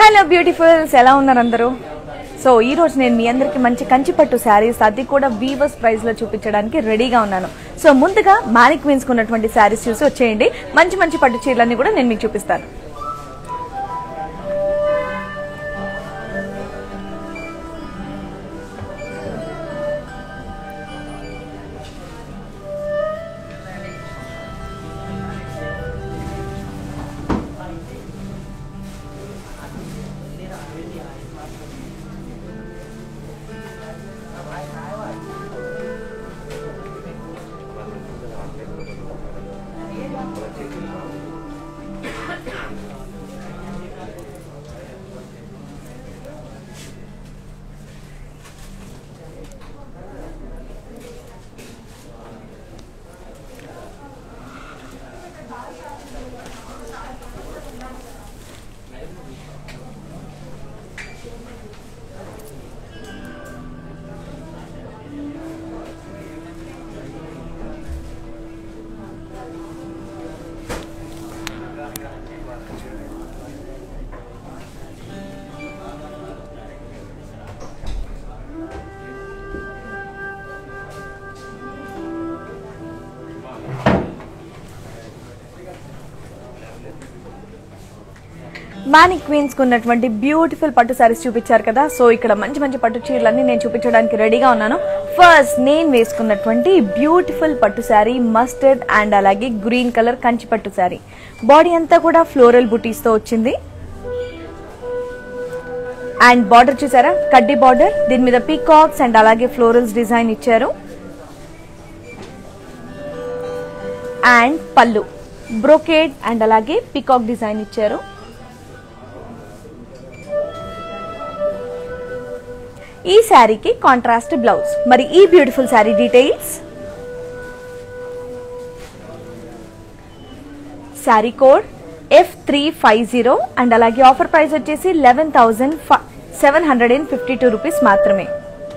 hello beautifuls ఎలా ఉన్నారు అందరూ సో ఈ రోజు నేను మీ అందరికి మంచి కంచిపట్టు శారీస్ అది కూడా వీవర్స్ ప్రైస్ లో చూపించడానికి రెడీగా ఉన్నాను సో ముందుగా మానిక్ క్వీన్స్ ఉన్నటువంటి శారీస్ చూసి వచ్చేయండి మంచి మంచి పట్టు చీరలన్నీ కూడా నేను మీకు చూపిస్తాను మానిక్ క్వీన్స్ కు ఉన్నటువంటి బ్యూటిఫుల్ పట్టు శారీస్ చూపించారు కదా సో ఇక్కడ మంచి మంచి పట్టు చీరలన్నీ నేను చూపించడానికి రెడీగా ఉన్నాను ఫస్ట్ నేను వేసుకున్నటువంటి బ్యూటిఫుల్ పట్టు శారీ మస్టర్డ్ అండ్ అలాగే గ్రీన్ కలర్ కంచి పట్టు శారీ బాడీ అంతా కూడా ఫ్లోరల్ బుటీస్ తో వచ్చింది అండ్ బార్డర్ చూసారా కడ్డీ బార్డర్ దీని మీద పీకాక్స్ అండ్ అలాగే ఫ్లోరల్స్ డిజైన్ ఇచ్చారు అండ్ పళ్ళు బ్రోకేడ్ అండ్ అలాగే పీకాక్ డిజైన్ ఇచ్చారు ఈ శారీకి కాంట్రాస్ట్ బ్లౌజ్ మరి ఈ beautiful sari details sari code F three five zero and అలాగే ఆఫర్ ప్రైస్ వచ్చేసి eleven thousand seven hundred and fifty two rupees మాత్రమే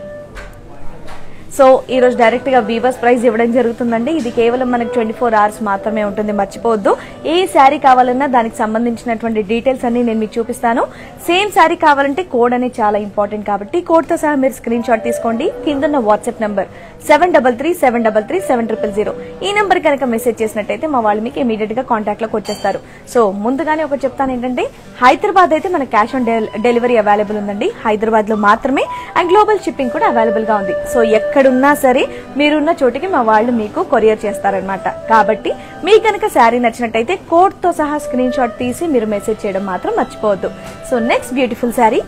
సో ఈ రోజు డైరెక్ట్ గా వీవర్స్ ప్రైస్ ఇవ్వడం జరుగుతుందండి ఇది కేవలం మనకి ట్వంటీ ఫోర్ అవర్స్ మాత్రమే ఉంటుంది మర్చిపోవద్దు ఏ శారీ కావాలన్నా దానికి సంబంధించినటువంటి డీటెయిల్స్ అన్ని నేను మీకు చూపిస్తాను సేమ్ శారీ కావాలంటే కోడ్ అనేది చాలా ఇంపార్టెంట్ కాబట్టి కోడ్ తో సహా మీరు స్క్రీన్ షాట్ తీసుకోండి కింద WhatsApp number seven double three seven double three seven triple zero ఈ నెంబర్ కనుక మెసేజ్ చేసినట్టయితే మా వాళ్ళు మీకు ఇమీడియట్ గా కాంటాక్ట్ లోకి వచ్చేస్తారు సో ముందుగానే ఒకటి చెప్తాను ఏంటంటే హైదరాబాద్ అయితే మన క్యాష్ ఆన్ డెలివరీ అవైలబుల్ ఉందండి హైదరాబాద్ లో మాత్రమే అండ్ గ్లోబల్ షిప్పింగ్ కూడా అవైలబుల్ గా ఉంది సో ఎక్కడున్నా సరే మీరున్న చోటికి మా వాళ్ళు మీకు కొరియర్ చేస్తారనమాట కాబట్టి మీకు కనుక శారీ నచ్చినట్టయితే కోడ్ తో సహా స్క్రీన్ షాట్ తీసి మీరు మెసేజ్ చేయడం మాత్రం మర్చిపోవద్దు so next beautiful sari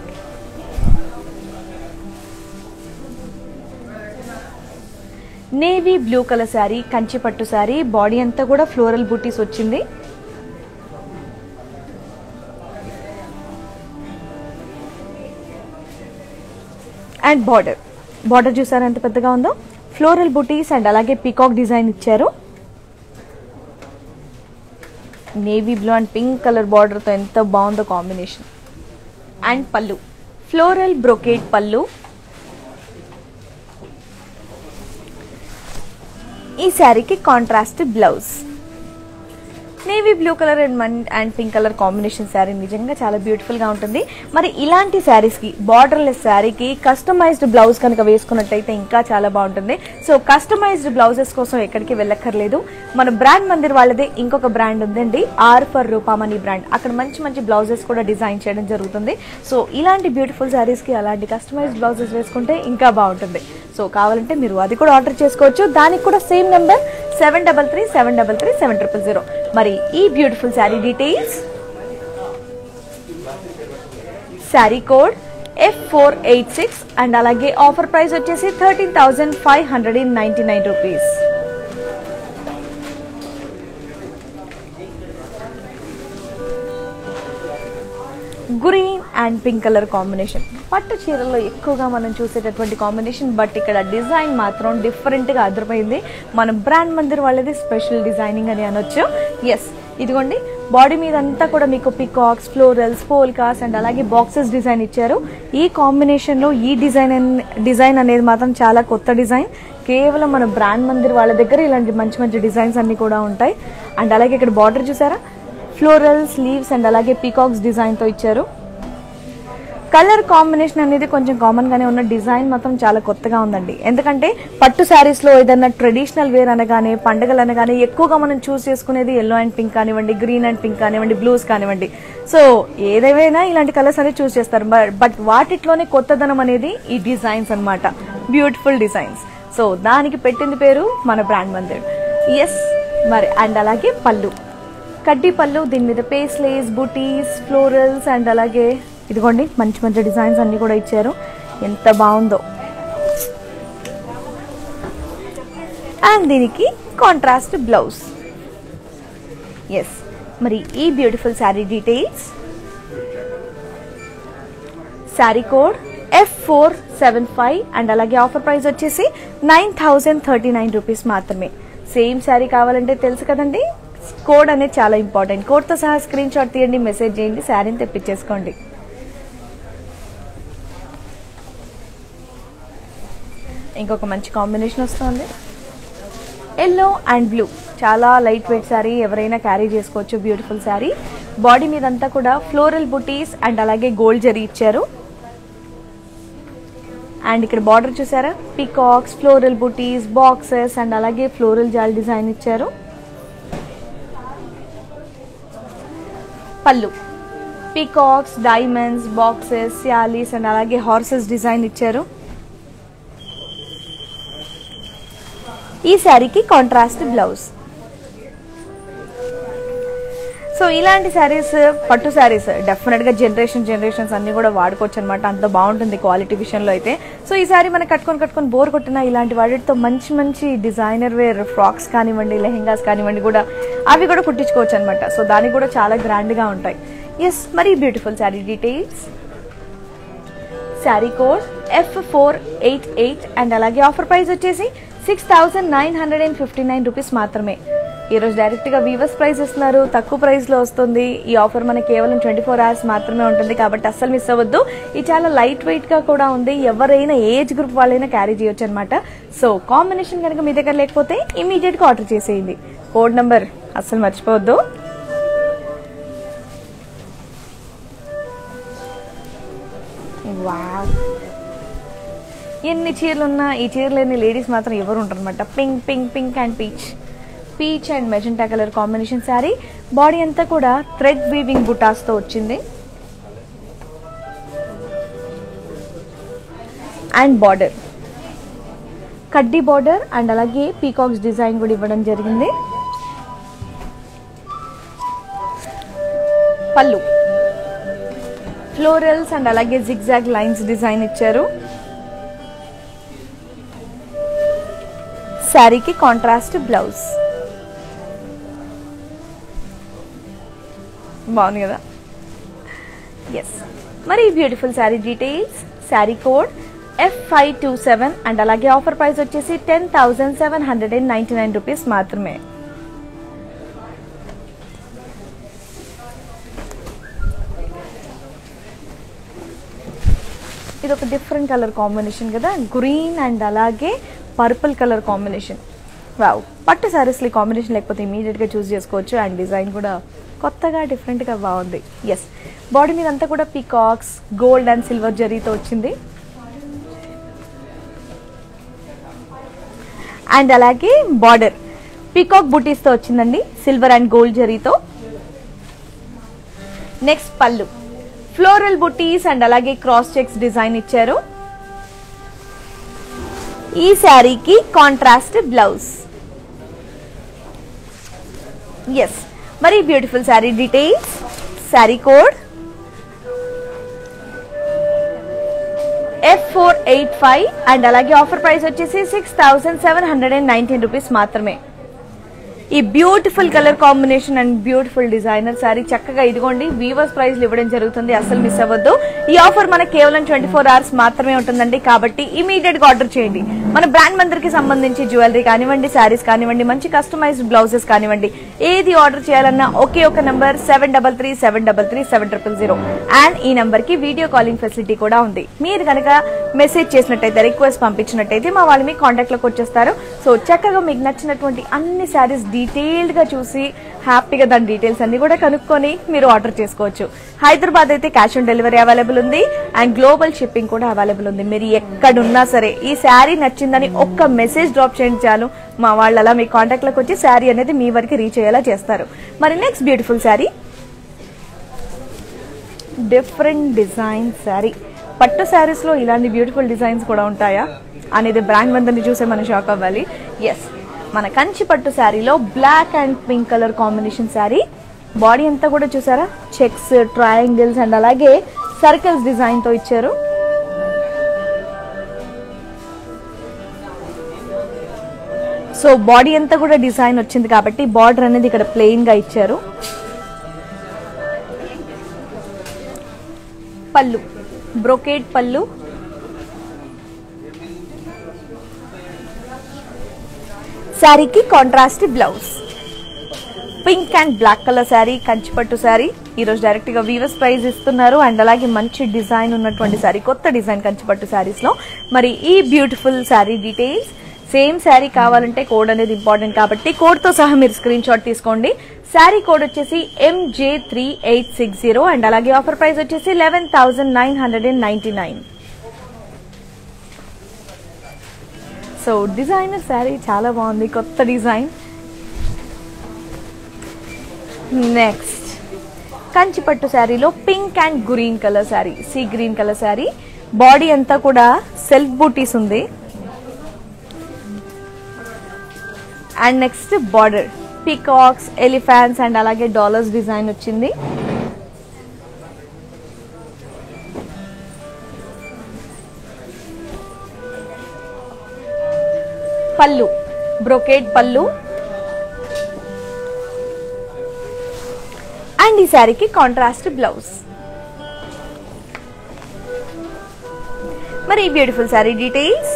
navy blue colour sari Kanchi పట్టు శారీ బాడీ అంతా కూడా ఫ్లోరల్ బూటీస్ వచ్చింది అండ్ బార్డర్ బార్డర్ చూసారా ఎంత పెద్దగా ఉందో ఫ్లోరల్ బుటీస్ అండ్ అలాగే పీకాక్ డిజైన్ ఇచ్చారు navy blue and pink colour బార్డర్తో ఎంత బాగుందో కాంబినేషన్ అండ్ పళ్ళు ఫ్లోరల్ బ్రొకేట్ పళ్ళు ఈ శారీకి contrast blouse navy blue colour and మన్ and pink colour combination sari నిజంగా చాలా బ్యూటిఫుల్ గా ఉంటుంది మరి ఇలాంటి శారీస్ కి బార్డర్లెస్ శారీకి కస్టమైజ్డ్ బ్లౌజ్ కనుక వేసుకున్నట్టయితే ఇంకా చాలా బాగుంటుంది సో కస్టమైజ్డ్ బ్లౌజెస్ కోసం ఎక్కడికి వెళ్ళక్కర్లేదు మన బ్రాండ్ మందిర్ వాళ్ళదే ఇంకొక బ్రాండ్ ఉందండి ఆర్ ఫర్ రూపామణి బ్రాండ్ అక్కడ మంచి మంచి బ్లౌజెస్ కూడా డిజైన్ చేయడం జరుగుతుంది సో ఇలాంటి బ్యూటిఫుల్ శారీస్ కి అలాంటి కస్టమైజ్డ్ బ్లౌజెస్ వేసుకుంటే ఇంకా బాగుంటుంది సో కావాలంటే మీరు అది కూడా ఆర్డర్ చేసుకోవచ్చు దానికి కూడా same number seven double three seven double three seven triple zero మరి ఈ beautiful sari details sari code F four eight six and అలాగే ఆఫర్ ప్రైస్ వచ్చేసి thirteen thousand five hundred and ninety nine rupees green and pink colour combination పట్టు చీరల్లో ఎక్కువగా మనం చూసేటటువంటి combination but ఇక్కడ డిజైన్ మాత్రం డిఫరెంట్గా అదిరిపోయింది మన బ్రాండ్ మందిర్ వాళ్ళది స్పెషల్ డిజైనింగ్ అని అనొచ్చు ఎస్ ఇదిగోండి బాడీ మీద అంతా కూడా మీకు పికాక్స్ ఫ్లోరల్స్ పోల్కాస్ అండ్ అలాగే బాక్సెస్ డిజైన్ ఇచ్చారు ఈ కాంబినేషన్లో ఈ డిజైన్ అన్- డిజైన్ అనేది మాత్రం చాలా కొత్త డిజైన్ కేవలం మన బ్రాండ్ మందిర్ వాళ్ళ దగ్గర ఇలాంటి మంచి మంచి డిజైన్స్ అన్ని కూడా ఉంటాయి అండ్ అలాగే ఇక్కడ బార్డర్ చూసారా ఫ్లోరల్స్ లీవ్స్ అండ్ అలాగే పీకాక్స్ డిజైన్తో ఇచ్చారు కలర్ కాంబినేషన్ అనేది కొంచెం కామన్ గానే ఉన్న డిజైన్ మాత్రం చాలా కొత్తగా ఉందండి ఎందుకంటే పట్టు శారీస్ లో ఏదైనా ట్రెడిషనల్ వేర్ అనగానే పండుగలు అనగానే ఎక్కువగా మనం చూస్ చేసుకునేది ఎల్లో అండ్ పింక్ కానివ్వండి గ్రీన్ అండ్ పింక్ కానివ్వండి బ్లూస్ కానివ్వండి సో ఏదేమైనా ఇలాంటి కలర్స్ అనేది చూస్ చేస్తారు బట్ వాటిట్లోనే కొత్తదనం అనేది ఈ డిజైన్స్ అన్నమాట బ్యూటిఫుల్ డిజైన్స్ సో దానికి పెట్టింది పేరు మన బ్రాండ్ మందిర్ ఎస్ మరి అండ్ అలాగే పళ్ళు కడ్డీ పళ్ళు దీని మీద పేస్లేస్ బుటీస్ ఫ్లోరల్స్ అండ్ అలాగే ఇదిగోండి మంచి మంచి డిజైన్స్ అన్ని కూడా ఇచ్చారు ఎంత బాగుందో అండ్ దీనికి కాంట్రాస్ట్ బ్లౌజ్ ఎస్ మరి ఈ beautiful sari details sari code F four seven five and అలాగే ఆఫర్ ప్రైస్ వచ్చేసి nine thousand thirty nine rupees మాత్రమే సేమ్ శారీ కావాలంటే తెలుసు కదండి కోడ్ అనేది చాలా ఇంపార్టెంట్ కోడ్తో సహా స్క్రీన్ షాట్ తీయండి మెసేజ్ చేయండి శారీని తెప్పించేసుకోండి ఇంకొక మంచి కాంబినేషన్ వస్తుంది ఎల్లో అండ్ బ్లూ చాలా లైట్ వెయిట్ శారీ ఎవరైనా క్యారీ చేసుకోవచ్చు బ్యూటిఫుల్ శారీ బాడీ మీదంతా కూడా ఫ్లోరల్ బుటీస్ అండ్ అలాగే గోల్డ్ జరీ ఇచ్చారు అండ్ ఇక్కడ బార్డర్ చూసారా పికాక్స్ ఫ్లోరల్ బుటీస్ బాక్సెస్ అండ్ అలాగే ఫ్లోరల్ జాల్ డిజైన్ ఇచ్చారు పళ్ళు పికాక్స్ డైమండ్స్ బాక్సెస్ శాలీస్ అండ్ అలాగే హార్సెస్ డిజైన్ ఇచ్చారు ఈ శారీకి కాంట్రాస్ట్ బ్లౌజ్ సో ఇలాంటి శారీస్ పట్టు శారీస్ డెఫినెట్ గా జనరేషన్ జనరేషన్స్ అన్ని కూడా వాడుకోవచ్చు అనమాట అంత బాగుంటుంది క్వాలిటీ విషయంలో అయితే సో ఈ శారీ మనకి కట్టుకొని కట్టుకొని బోర్ కొట్టిన ఇలాంటి వాటితో మంచి మంచి డిజైనర్ వేర్ ఫ్రాక్స్ కానివ్వండి లెహెంగాస్ కానివ్వండి కూడా అవి కూడా కుట్టించుకోవచ్చు అనమాట సో దానికి కూడా చాలా గ్రాండ్ గా ఉంటాయి ఎస్ మరి beautiful sari details sari code F four eight eight and అలాగే ఆఫర్ ప్రైస్ వచ్చేసి six thousand nine hundred and fifty nine rupees మాత్రమే ఈరోజు డైరెక్ట్గా వీవర్స్ ప్రైస్ ఇస్తున్నారు తక్కువ ప్రైస్లో వస్తుంది ఈ ఆఫర్ మనకి కేవలం ట్వంటీ ఫోర్ అవర్స్ మాత్రమే ఉంటుంది కాబట్టి అస్సలు మిస్ అవ్వద్దు ఇది చాలా లైట్ వెయిట్గా కూడా ఉంది ఎవరైనా ఏజ్ గ్రూప్ వాళ్ళైనా క్యారీ చేయొచ్చు అనమాట సో కాంబినేషన్ కనుక మీ దగ్గర లేకపోతే ఇమీడియట్గా ఆర్డర్ చేసేయండి కోడ్ నెంబర్ అస్సలు మర్చిపోవద్దు వావ్ ఎన్ని చీరలు ఉన్నా ఈ చీరలు లేని లేడీస్ మాత్రం ఎవరు ఉంటారనమాట pink pink pink and peach peach and magenta colour combination sari body అంతా కూడా థ్రెడ్ వీవింగ్ బుటాస్తో వచ్చింది అండ్ బార్డర్ కడ్డీ బార్డర్ అండ్ అలాగే పీకాక్స్ డిజైన్ కూడా ఇవ్వడం జరిగింది పళ్ళు ఫ్లోరల్స్ అండ్ అలాగే జిగ్జాగ్ లైన్స్ డిజైన్ ఇచ్చారు శారీకి కాంట్రాస్ట్ బ్లౌజ్ బాగుంది కదా ఎస్ మరి beautiful sari details sari code F five two seven and అలాగే ఆఫర్ ప్రైస్ వచ్చేసి ten thousand seven hundred and ninety nine rupees మాత్రమే ఇది ఒక డిఫరెంట్ కలర్ కాంబినేషన్ కదా గ్రీన్ అండ్ అలాగే పర్పుల్ కలర్ కాంబినేషన్ వావ్ పట్టు సారీస్లో ఈ కాంబినేషన్ లేకపోతే ఇమీడియట్గా చూస్ చేసుకోవచ్చు అండ్ డిజైన్ కూడా కొత్తగా డిఫరెంట్గా బాగుంది ఎస్ బాడీ మీద అంతా కూడా పీకాక్స్ గోల్డ్ అండ్ సిల్వర్ జరీతో వచ్చింది అండ్ అలాగే బార్డర్ పీకాక్ బుటీస్తో వచ్చిందండి సిల్వర్ అండ్ గోల్డ్ జరీతో నెక్స్ట్ పళ్ళు ఫ్లోరల్ బుటీస్ అండ్ అలాగే క్రాస్ చెక్స్ డిజైన్ ఇచ్చారు ఈ శారీకి కాంట్రాస్ట్ బ్లౌజ్ ఎస్ మరి beautiful sari details sari code F four eight five and అలాగే ఆఫర్ ప్రైస్ వచ్చేసి six thousand seven hundred and nineteen rupees మాత్రమే ఈ beautiful colour combination and beautiful designer sari చక్కగా ఇదిగోండి వీవర్స్ ప్రైస్ ఇవ్వడం జరుగుతుంది అసలు మిస్ అవ్వద్దు ఈ ఆఫర్ మనకి కేవలం ట్వంటీ ఫోర్ అవర్స్ మాత్రమే ఉంటుందండి కాబట్టి ఇమీడియట్ గా ఆర్డర్ చేయండి మన బ్రాండ్ మందరికి సంబంధించి జ్యువెలరీ కానివ్వండి శారీస్ కానివ్వండి మంచి కస్టమైజ్డ్ బ్లౌజెస్ కానివ్వండి ఏది ఆర్డర్ చేయాలన్నా ఒకే ఒక number seven double three seven double three seven triple zero and ఈ నంబర్ కి వీడియో కాలింగ్ ఫెసిలిటీ కూడా ఉంది మీరు కనుక మెసేజ్ చేసినట్టయితే రిక్వెస్ట్ పంపించినట్టయితే మా వాళ్ళు మీ కాంటాక్ట్ లోకి వచ్చేస్తారు సో చక్కగా మీకు నచ్చినటువంటి అన్ని శారీస్ డీటెయిల్డ్ గా చూసి హ్యాపీగా దాని డీటెయిల్స్ అన్ని కూడా కనుక్కొని మీరు ఆర్డర్ చేసుకోవచ్చు హైదరాబాద్ అయితే క్యాష్ ఆన్ డెలివరీ అవైలబుల్ ఉంది అండ్ గ్లోబల్ షిప్పింగ్ కూడా అవైలబుల్ ఉంది మీరు ఎక్కడున్నా సరే ఈ శారీ నచ్చిందని ఒక్క మెసేజ్ డ్రాప్ చేయండి చాలు మా వాళ్ళు అలా మీ కాంటాక్ట్ లోకి వచ్చి శారీ అనేది మీ వరకు రీచ్ అయ్యేలా చేస్తారు మరి next beautiful sari different design sari పట్టు శారీస్ లో ఇలాంటి బ్యూటిఫుల్ డిజైన్స్ కూడా ఉంటాయా అనేది బ్రాండ్ మందని చూసే మనం షాక్ అవ్వాలి ఎస్ మన కంచి పట్టు శారీలో black and pink colour combination sari body అంతా కూడా చూసారా చెక్స్ ట్రయాంగిల్స్ అండ్ అలాగే సర్కిల్స్ డిజైన్ తో ఇచ్చారు సో బాడీ అంతా కూడా డిజైన్ వచ్చింది కాబట్టి బార్డర్ అనేది ఇక్కడ ప్లెయిన్ గా ఇచ్చారు పళ్ళు బ్రొకేట్ పళ్ళు శారీకి contrast blouse pink and black colour sari కంచిపట్టు శారీ ఈ రోజు డైరెక్ట్ గా వీవర్స్ ప్రైస్ ఇస్తున్నారు అండ్ అలాగే మంచి డిజైన్ ఉన్నటువంటి శారీ కొత్త డిజైన్ కంచిపట్టు శారీస్ లో మరి ఈ beautiful sari details same sari కావాలంటే కోడ్ అనేది ఇంపార్టెంట్ కాబట్టి కోడ్ తో సహా మీరు స్క్రీన్ షాట్ తీసుకోండి శారీ కోడ్ వచ్చేసి MJ three eight six zero and అలాగే ఆఫర్ ప్రైస్ వచ్చేసి eleven thousand nine hundred and ninety nine so designer sari చాలా బాగుంది కొత్త డిజైన్ నెక్స్ట్ కంచిపట్టు శారీలో pink and green colour sari sea green colour sari body అంతా కూడా సెల్ఫ్ బూటీస్ ఉంది and next border peacocks elephants and అలాగే డాలర్స్ డిజైన్ వచ్చింది పళ్ళు బ్రొకేట్ పళ్ళు అండ్ ఈ శారీకి కాంట్రాస్ట్ బ్లౌజ్ మరి ఈ beautiful sari details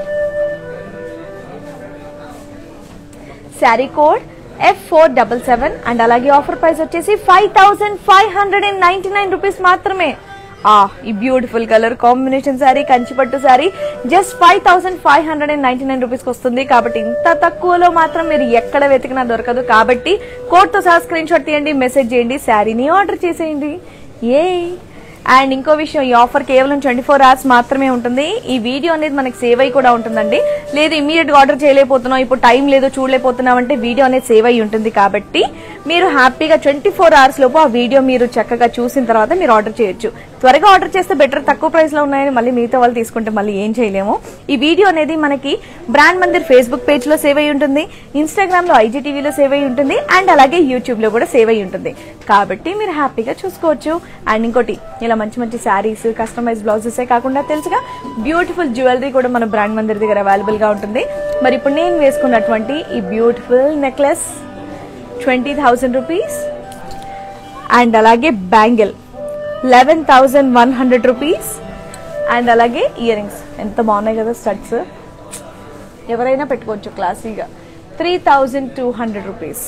sari code F four double seven and అలాగే ఆఫర్ ప్రైస్ వచ్చేసి five thousand five hundred and ninety nine rupees మాత్రమే ఆ ఈ బ్యూటిఫుల్ కలర్ కాంబినేషన్ శారీ కంచిపట్టు sari just five thousand five hundred and ninety nine rupees వస్తుంది కాబట్టి ఇంత తక్కువలో మాత్రం మీరు ఎక్కడ వెతికినా దొరకదు కాబట్టి కోడ్ తో సహా స్క్రీన్ షాట్ తీయండి మెసేజ్ చేయండి శారీని ఆర్డర్ చేసేయండి ఏ అండ్ ఇంకో విషయం ఈ ఆఫర్ కేవలం ట్వంటీ ఫోర్ అవర్స్ మాత్రమే ఉంటుంది ఈ వీడియో అనేది మనకి సేవ్ అయి కూడా ఉంటుందండి లేదు ఇమీడియట్ గా ఆర్డర్ చేయలేకపోతున్నాం ఇప్పుడు టైం లేదు చూడలేకపోతున్నాం అంటే వీడియో అనేది సేవ్ అయి ఉంటుంది కాబట్టి మీరు హ్యాపీగా ట్వంటీ ఫోర్ అవర్స్ లోపు ఆ వీడియో మీరు చక్కగా చూసిన తర్వాత మీరు ఆర్డర్ చేయొచ్చు త్వరగా ఆర్డర్ చేస్తే బెటర్ తక్కువ ప్రైస్ లో ఉన్నాయని మళ్ళీ మిగతా వాళ్ళు తీసుకుంటే మళ్ళీ ఏం చేయలేము ఈ వీడియో అనేది మనకి బ్రాండ్ మందిర్ ఫేస్బుక్ పేజ్ లో సేవ్ అయి ఉంటుంది ఇన్స్టాగ్రామ్ లో ఐజీటీవీలో సేవ్ అయి ఉంటుంది అండ్ అలాగే యూట్యూబ్ లో కూడా సేవ్ అయి ఉంటుంది కాబట్టి మీరు హ్యాపీగా చూసుకోవచ్చు అండ్ ఇంకోటి ఇలా మంచి మంచి శారీస్ కస్టమైజ్ బ్లౌజెస్ కాకుండా తెలుసుగా బ్యూటిఫుల్ జ్యువెలరీ కూడా మన బ్రాండ్ మందిర్ దగ్గర అవైలబుల్ గా ఉంటుంది మరి ఇప్పుడు నేను వేసుకున్నటువంటి ఈ beautiful necklace twenty thousand rupees and అలాగే bangle eleven thousand one hundred rupees and అలాగే ఇయర్ రింగ్స్ ఎంత బాగున్నాయి కదా స్టడ్స్ ఎవరైనా పెట్టుకోవచ్చు క్లాసీగా three thousand two hundred rupees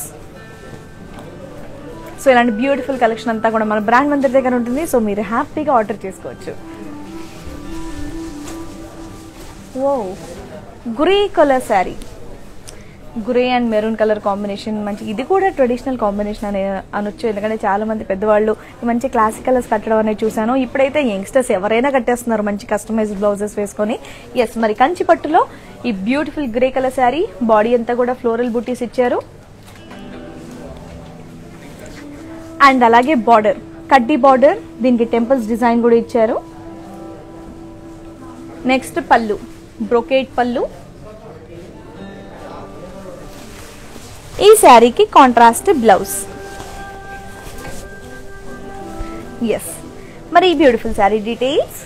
so ఇలాంటి బ్యూటిఫుల్ కలెక్షన్ అంతా కూడా మన బ్రాండ్ మందిర్ దగ్గర ఉంటుంది సో మీరు హ్యాపీగా ఆర్డర్ చేసుకోవచ్చు ఓ grey colour sari grey and maroon colour combination మంచి ఇది కూడా ట్రెడిషనల్ కాంబినేషన్ అనే అనొచ్చు ఎందుకంటే చాలా మంది పెద్దవాళ్ళు ఈ మంచి క్లాసిక్ కలర్స్ కట్టడం అనేది చూసాను ఇప్పుడైతే యంగ్స్టర్స్ ఎవరైనా కట్టేస్తున్నారు మంచి కస్టమైజ్ బ్లౌజెస్ వేసుకొని ఎస్ మరి కంచి పట్టులో ఈ beautiful grey colour sari body అంతా కూడా ఫ్లోరల్ బుటీస్ ఇచ్చారు అండ్ అలాగే బార్డర్ కడ్డీ బార్డర్ దీనికి టెంపుల్స్ డిజైన్ కూడా ఇచ్చారు నెక్స్ట్ పళ్ళు బ్రొకేట్ పళ్ళు ఈ శారీకి కాంట్రాస్ట్ బ్లౌజ్ ఎస్ మరి ఈ beautiful sari details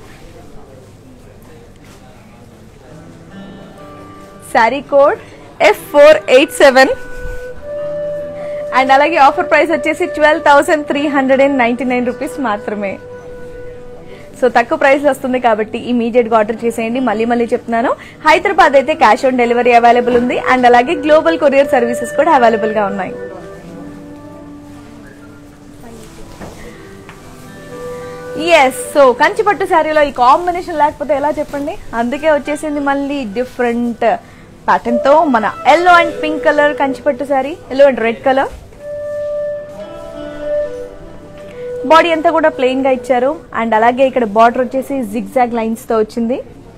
sari code F four eight seven and అలాగే ఆఫర్ ప్రైస్ వచ్చేసి twelve thousand three hundred and ninety nine rupees మాత్రమే సో తక్కువ ప్రైస్ వస్తుంది కాబట్టి ఇమీడియట్ గా ఆర్డర్ చేసేయండి మళ్ళీ మళ్ళీ చెప్తున్నాను హైదరాబాద్ అయితే క్యాష్ ఆన్ డెలివరీ అవైలబుల్ ఉంది అండ్ అలాగే గ్లోబల్ కొరియర్ సర్వీసెస్ కూడా అవైలబుల్ గా ఉన్నాయి ఎస్ సో కంచిపట్టు శారీలో ఈ కాంబినేషన్ లేకపోతే ఎలా చెప్పండి అందుకే వచ్చేసింది మళ్ళీ డిఫరెంట్ ప్యాటర్న్ తో మన ఎల్లో అండ్ పింక్ కలర్ కంచిపట్టు sari yellow and red colour body అంతా కూడా ప్లెయిన్ గా ఇచ్చారు అండ్ అలాగే ఇక్కడ బార్డర్ వచ్చేసి జిగ్జాగ్ లైన్స్ తో వచ్చింది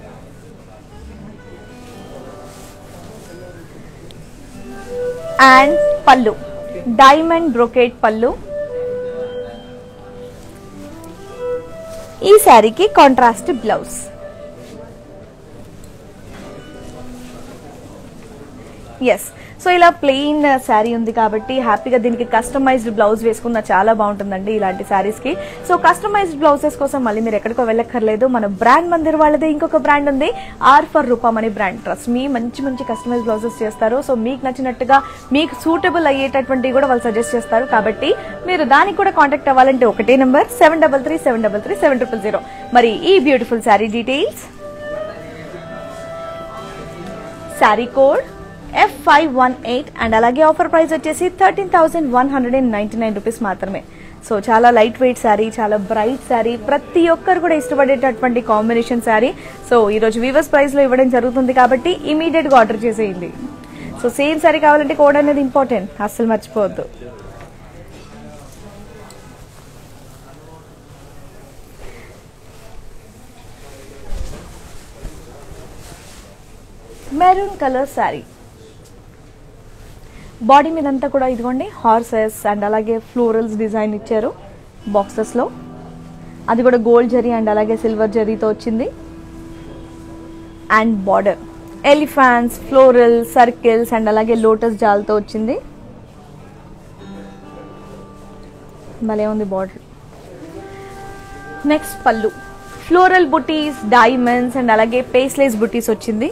అండ్ పళ్ళు డైమండ్ బ్రొకేట్ పళ్ళు ఈ శారీకి కాంట్రాస్ట్ బ్లౌజ్ ఎస్ సో ఇలా ప్లెయిన్ శారీ ఉంది కాబట్టి హ్యాపీగా దీనికి కస్టమైజ్డ్ బ్లౌజ్ వేసుకున్న చాలా బాగుంటుందండి ఇలాంటి శారీస్ కి సో కస్టమైజ్డ్ బ్లౌజెస్ కోసం మళ్ళీ మీరు ఎక్కడికో వెళ్ళక్కర్లేదు మన బ్రాండ్ మందిర్ వాళ్ళది ఇంకొక బ్రాండ్ ఉంది ఆర్ ఫర్ రూపం అనే బ్రాండ్ ట్రస్ట్ మీ మంచి మంచి కస్టమైజ్ బ్లౌజెస్ చేస్తారు సో మీకు నచ్చినట్టుగా మీకు సూటబుల్ అయ్యేటటువంటి కూడా వాళ్ళు సజెస్ట్ చేస్తారు కాబట్టి మీరు దానికి కూడా కాంటాక్ట్ అవ్వాలంటే ఒకటే number seven double three seven double three seven triple zero మరి ఈ beautiful sari details sari code F five one eight and అలాగే ఆఫర్ ప్రైస్ వచ్చేసి thirteen thousand one hundred and ninety nine rupees మాత్రమే సో చాలా లైట్ వెయిట్ శారీ చాలా బ్రైట్ శారీ ప్రతి ఒక్కరు కూడా ఇష్టపడేటటువంటి కాంబినేషన్ శారీ సో ఈ రోజు వీవర్స్ ప్రైస్ లో ఇవ్వడం జరుగుతుంది కాబట్టి ఇమీడియట్ గా ఆర్డర్ చేసేయండి సో సేమ్ శారీ కావాలంటే కోడ్ అనేది ఇంపార్టెంట్ అస్సలు మర్చిపోవద్దు మెరూన్ కలర్ శారీ బాడీ మీదంతా కూడా ఇదిగోండి హార్సెస్ అండ్ అలాగే ఫ్లోరల్స్ డిజైన్ ఇచ్చారు బాక్సెస్లో అది కూడా గోల్డ్ జరీ అండ్ అలాగే సిల్వర్ జరీతో వచ్చింది and border elephants floral circles and అలాగే లోటస్ జాల్తో వచ్చింది భలే ఉంది బార్డర్ నెక్స్ట్ పళ్ళు ఫ్లోరల్ బుటీస్ డైమండ్స్ అండ్ అలాగే పేస్లేస్ బుటీస్ వచ్చింది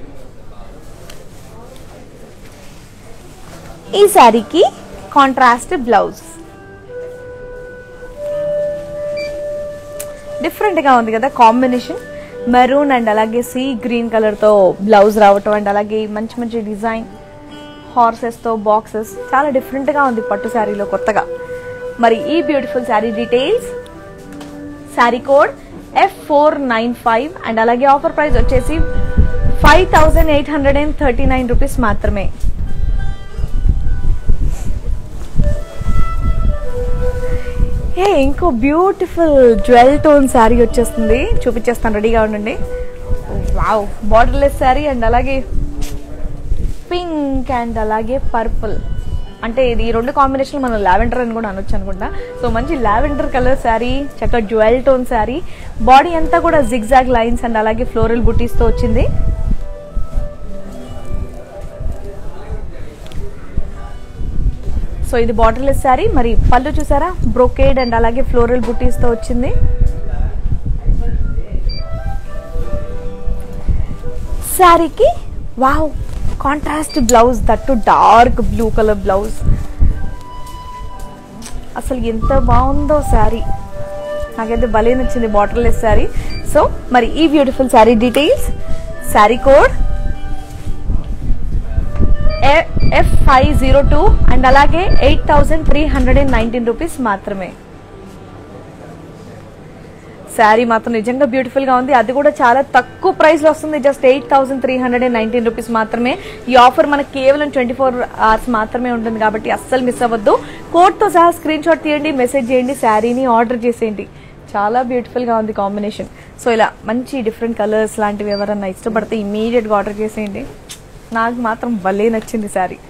ఈ శారీకి కాంట్రాస్ట్ బ్లౌజ్ డిఫరెంట్ గా ఉంది కదా కాంబినేషన్ మెరూన్ అండ్ అలాగే సీ గ్రీన్ కలర్ తో బ్లౌజ్ రావటం అండ్ అలాగే మంచి మంచి డిజైన్ హార్సెస్ తో బాక్సెస్ చాలా డిఫరెంట్ గా ఉంది పట్టు శారీలో కొత్తగా మరి ఈ beautiful sari details sari code F four nine five and అలాగే ఆఫర్ ప్రైస్ వచ్చేసి five thousand eight hundred and thirty nine rupees మాత్రమే ఏ ఇంకో బ్యూటిఫుల్ జ్యువెల్ టోన్ శారీ వచ్చేస్తుంది చూపించేస్తాను రెడీగా ఉండండి వావ్ బార్డర్లెస్ శారీ అండ్ అలాగే పింక్ అండ్ అలాగే పర్పుల్ అంటే ఇది ఈ రెండు కాంబినేషన్ మనం లావెండర్ అని కూడా అనొచ్చు అనుకుంటా సో మంచి లావెండర్ కలర్ శారీ చక్కగా జ్యువెల్ టోన్ శారీ బాడీ అంతా కూడా జిగ్జాగ్ లైన్స్ అండ్ అలాగే ఫ్లోరల్ బుటీస్తో వచ్చింది సో ఇది బార్డర్లెస్ శారీ మరి పళ్ళు చూసారా బ్రోకేడ్ అండ్ అలాగే ఫ్లోరల్ బుటీస్ తో వచ్చింది శారీకి wow contrast blouse that dark blue colour blouse అసలు ఎంత బాగుందో శారీ నాకైతే భలే నచ్చింది బార్డర్లెస్ శారీ సో మరి ఈ beautiful sari details sari code F five zero two and అలాగే eight thousand three hundred and nineteen rupees మాత్రమే శారీ మాత్రం నిజంగా బ్యూటిఫుల్ గా ఉంది అది కూడా చాలా తక్కువ ప్రైస్ లో వస్తుంది just eight thousand three hundred and nineteen rupees మాత్రమే ఈ ఆఫర్ మనకి కేవలం ట్వంటీ ఫోర్ అవర్స్ మాత్రమే ఉంటుంది కాబట్టి అస్సలు మిస్ అవ్వద్దు కోడ్ తో సహా స్క్రీన్ షాట్ తీయండి మెసేజ్ చేయండి శారీని ఆర్డర్ చేసేయండి చాలా బ్యూటిఫుల్ గా ఉంది కాంబినేషన్ సో ఇలా మంచి డిఫరెంట్ కలర్స్ లాంటివి ఎవరన్నా ఇష్టపడితే ఇమీడియట్ గా ఆర్డర్ చేసేయండి నాకు మాత్రం భలే నచ్చింది శారీ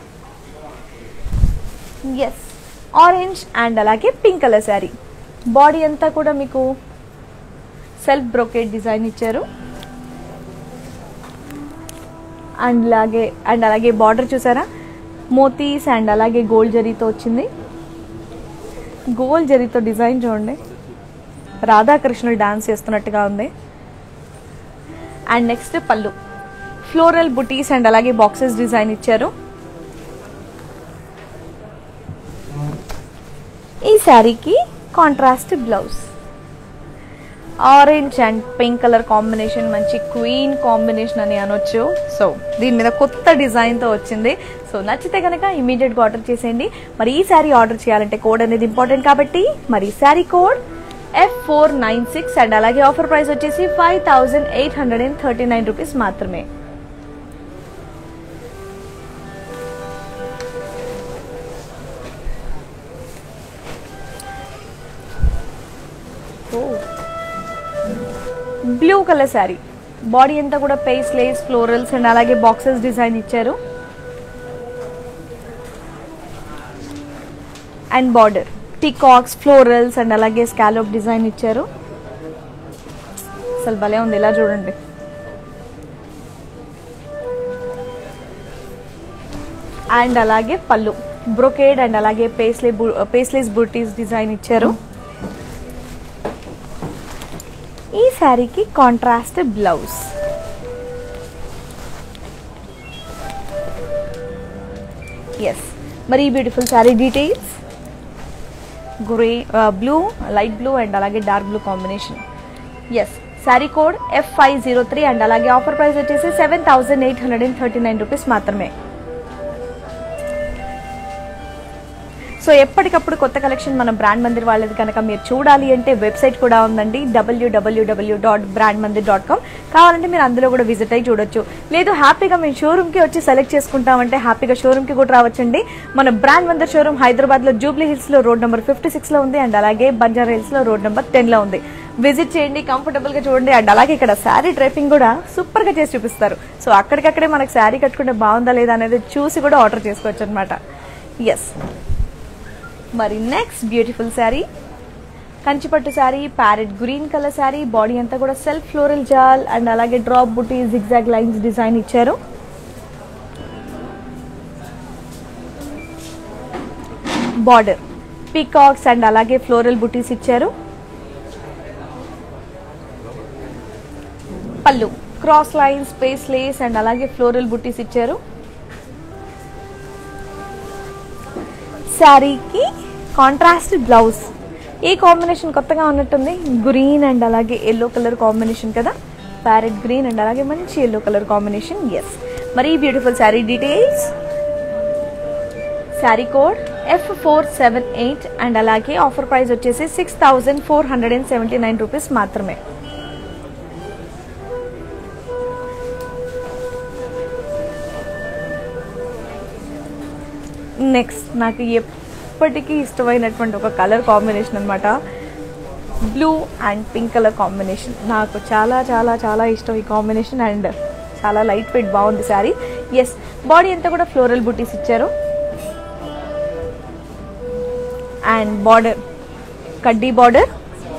ఎస్ ఆరెంజ్ అండ్ అలాగే పింక్ కలర్ శారీ బాడీ అంతా కూడా మీకు సెల్ఫ్ బ్రోకేట్ డిజైన్ ఇచ్చారు అండ్ అలాగే అండ్ అలాగే బార్డర్ చూసారా మోతీస్ అండ్ అలాగే గోల్డ్ జరీతో వచ్చింది గోల్డ్ జరీతో డిజైన్ చూడండి రాధాకృష్ణుడు డాన్స్ చేస్తున్నట్టుగా ఉంది అండ్ నెక్స్ట్ పళ్ళు ఫ్లోరల్ బుటీస్ అండ్ అలాగే బాక్సెస్ డిజైన్ ఇచ్చారు ఈ శారీకి contrast blouse orange and pink colour combination మంచి క్వీన్ కాంబినేషన్ అని అనొచ్చు సో దీని మీద కొత్త డిజైన్ తో వచ్చింది సో నచ్చితే కనుక ఇమీడియట్ గా ఆర్డర్ చేసేయండి మరి ఈ శారీ ఆర్డర్ చేయాలంటే కోడ్ అనేది ఇంపార్టెంట్ కాబట్టి మరి sari code F four nine six and అలాగే ఆఫర్ ప్రైస్ వచ్చేసి five thousand eight hundred and thirty nine rupees మాత్రమే బ్లూ కలర్ శారీ బాడీ అంతా కూడా పేస్ లేస్ ఫ్లోరల్స్ అండ్ అలాగే బాక్సెస్ డిజైన్ ఇచ్చారు and border peacocks florals and అలాగే స్కాలోప్ డిజైన్ ఇచ్చారు అసలు భలే ఉంది ఇలా చూడండి అండ్ అలాగే పళ్ళు బ్రొకేడ్ అండ్ అలాగే పేస్లే పేస్లేస్ బూటీస్ డిజైన్ ఇచ్చారు ఈ శారీకి కాంట్రాస్ట్ బ్లౌజ్ ఎస్ మరి ఈ beautiful sari details grey blue light blue and అలాగే dark blue combination yes sari code F five zero three and అలాగే ఆఫర్ ప్రైస్ వచ్చేసి seven thousand eight hundred and thirty nine rupees మాత్రమే so ఎప్పటికప్పుడు కొత్త collection మన brand Mandir వాళ్ళది కనుక మీరు చూడాలి అంటే వెబ్సైట్ కూడా ఉందండి డబ్ల్యూడబ్ల్యూడబ్ల్యూ dot brand Mandir dot com కావాలంటే మీరు అందులో కూడా విజిట్ అయ్యి చూడొచ్చు లేదు హ్యాపీగా మేము షోరూమ్కి వచ్చి సెలెక్ట్ చేసుకుంటామంటే హ్యాపీగా షోరూమ్కి కూడా రావచ్చండి మన బ్రాండ్ మందిర్ షోరూమ్ హైదరాబాద్లో జూబ్లీ హిల్స్లో రోడ్ నెంబర్ ఫిఫ్టీ సిక్స్లో ఉంది అండ్ అలాగే బంజారా హిల్స్లో రోడ్ నెంబర్ టెన్లో ఉంది విజిట్ చేయండి కంఫర్టబుల్గా చూడండి అండ్ అలాగే ఇక్కడ శారీ డ్రైపింగ్ కూడా సూపర్గా చేసి చూపిస్తారు సో అక్కడికక్కడే మనకు శారీ కట్టుకుంటే బాగుందా లేదా అనేది చూసి కూడా ఆర్డర్ చేసుకోవచ్చు అనమాట ఎస్ మరి నెక్స్ట్ బ్యూటిఫుల్ శారీ కంచిపట్టు sari parrot green colour sari body అంతా కూడా సెల్ఫ్ ఫ్లోరల్ జాల్ అండ్ అలాగే drop buti zigzag lines design ఇచ్చారు బార్డర్ పీకాక్స్ అండ్ అలాగే ఫ్లోరల్ బుటీస్ ఇచ్చారు పళ్ళు cross lines paisleys and అలాగే ఫ్లోరల్ బుటీస్ ఇచ్చారు శారీకి కాంట్రాస్ట్ బ్లౌజ్ ఈ కాంబినేషన్ కొత్తగా ఉన్నట్టుంది గ్రీన్ అండ్ అలాగే ఎల్లో కలర్ కాంబినేషన్ కదా ప్యారెట్ గ్రీన్ అండ్ అలాగే మంచి ఎల్లో కలర్ కాంబినేషన్ ఎస్ మరి beautiful sari details sari code F four seven eight and అలాగే ఆఫర్ ప్రైస్ వచ్చేసి six thousand four hundred and seventy nine rupees మాత్రమే నెక్స్ట్ నాకు ఎప్పటికీ ఇష్టమైనటువంటి ఒక కలర్ కాంబినేషన్ అనమాట blue and pink colour combination నాకు చాలా చాలా చాలా ఇష్టం ఈ కాంబినేషన్ అండ్ చాలా లైట్ వెయిట్ బాగుంది శారీ ఎస్ బాడీ అంతా కూడా ఫ్లోరల్ బుటీస్ ఇచ్చారు అండ్ బార్డర్ కడ్డీ బార్డర్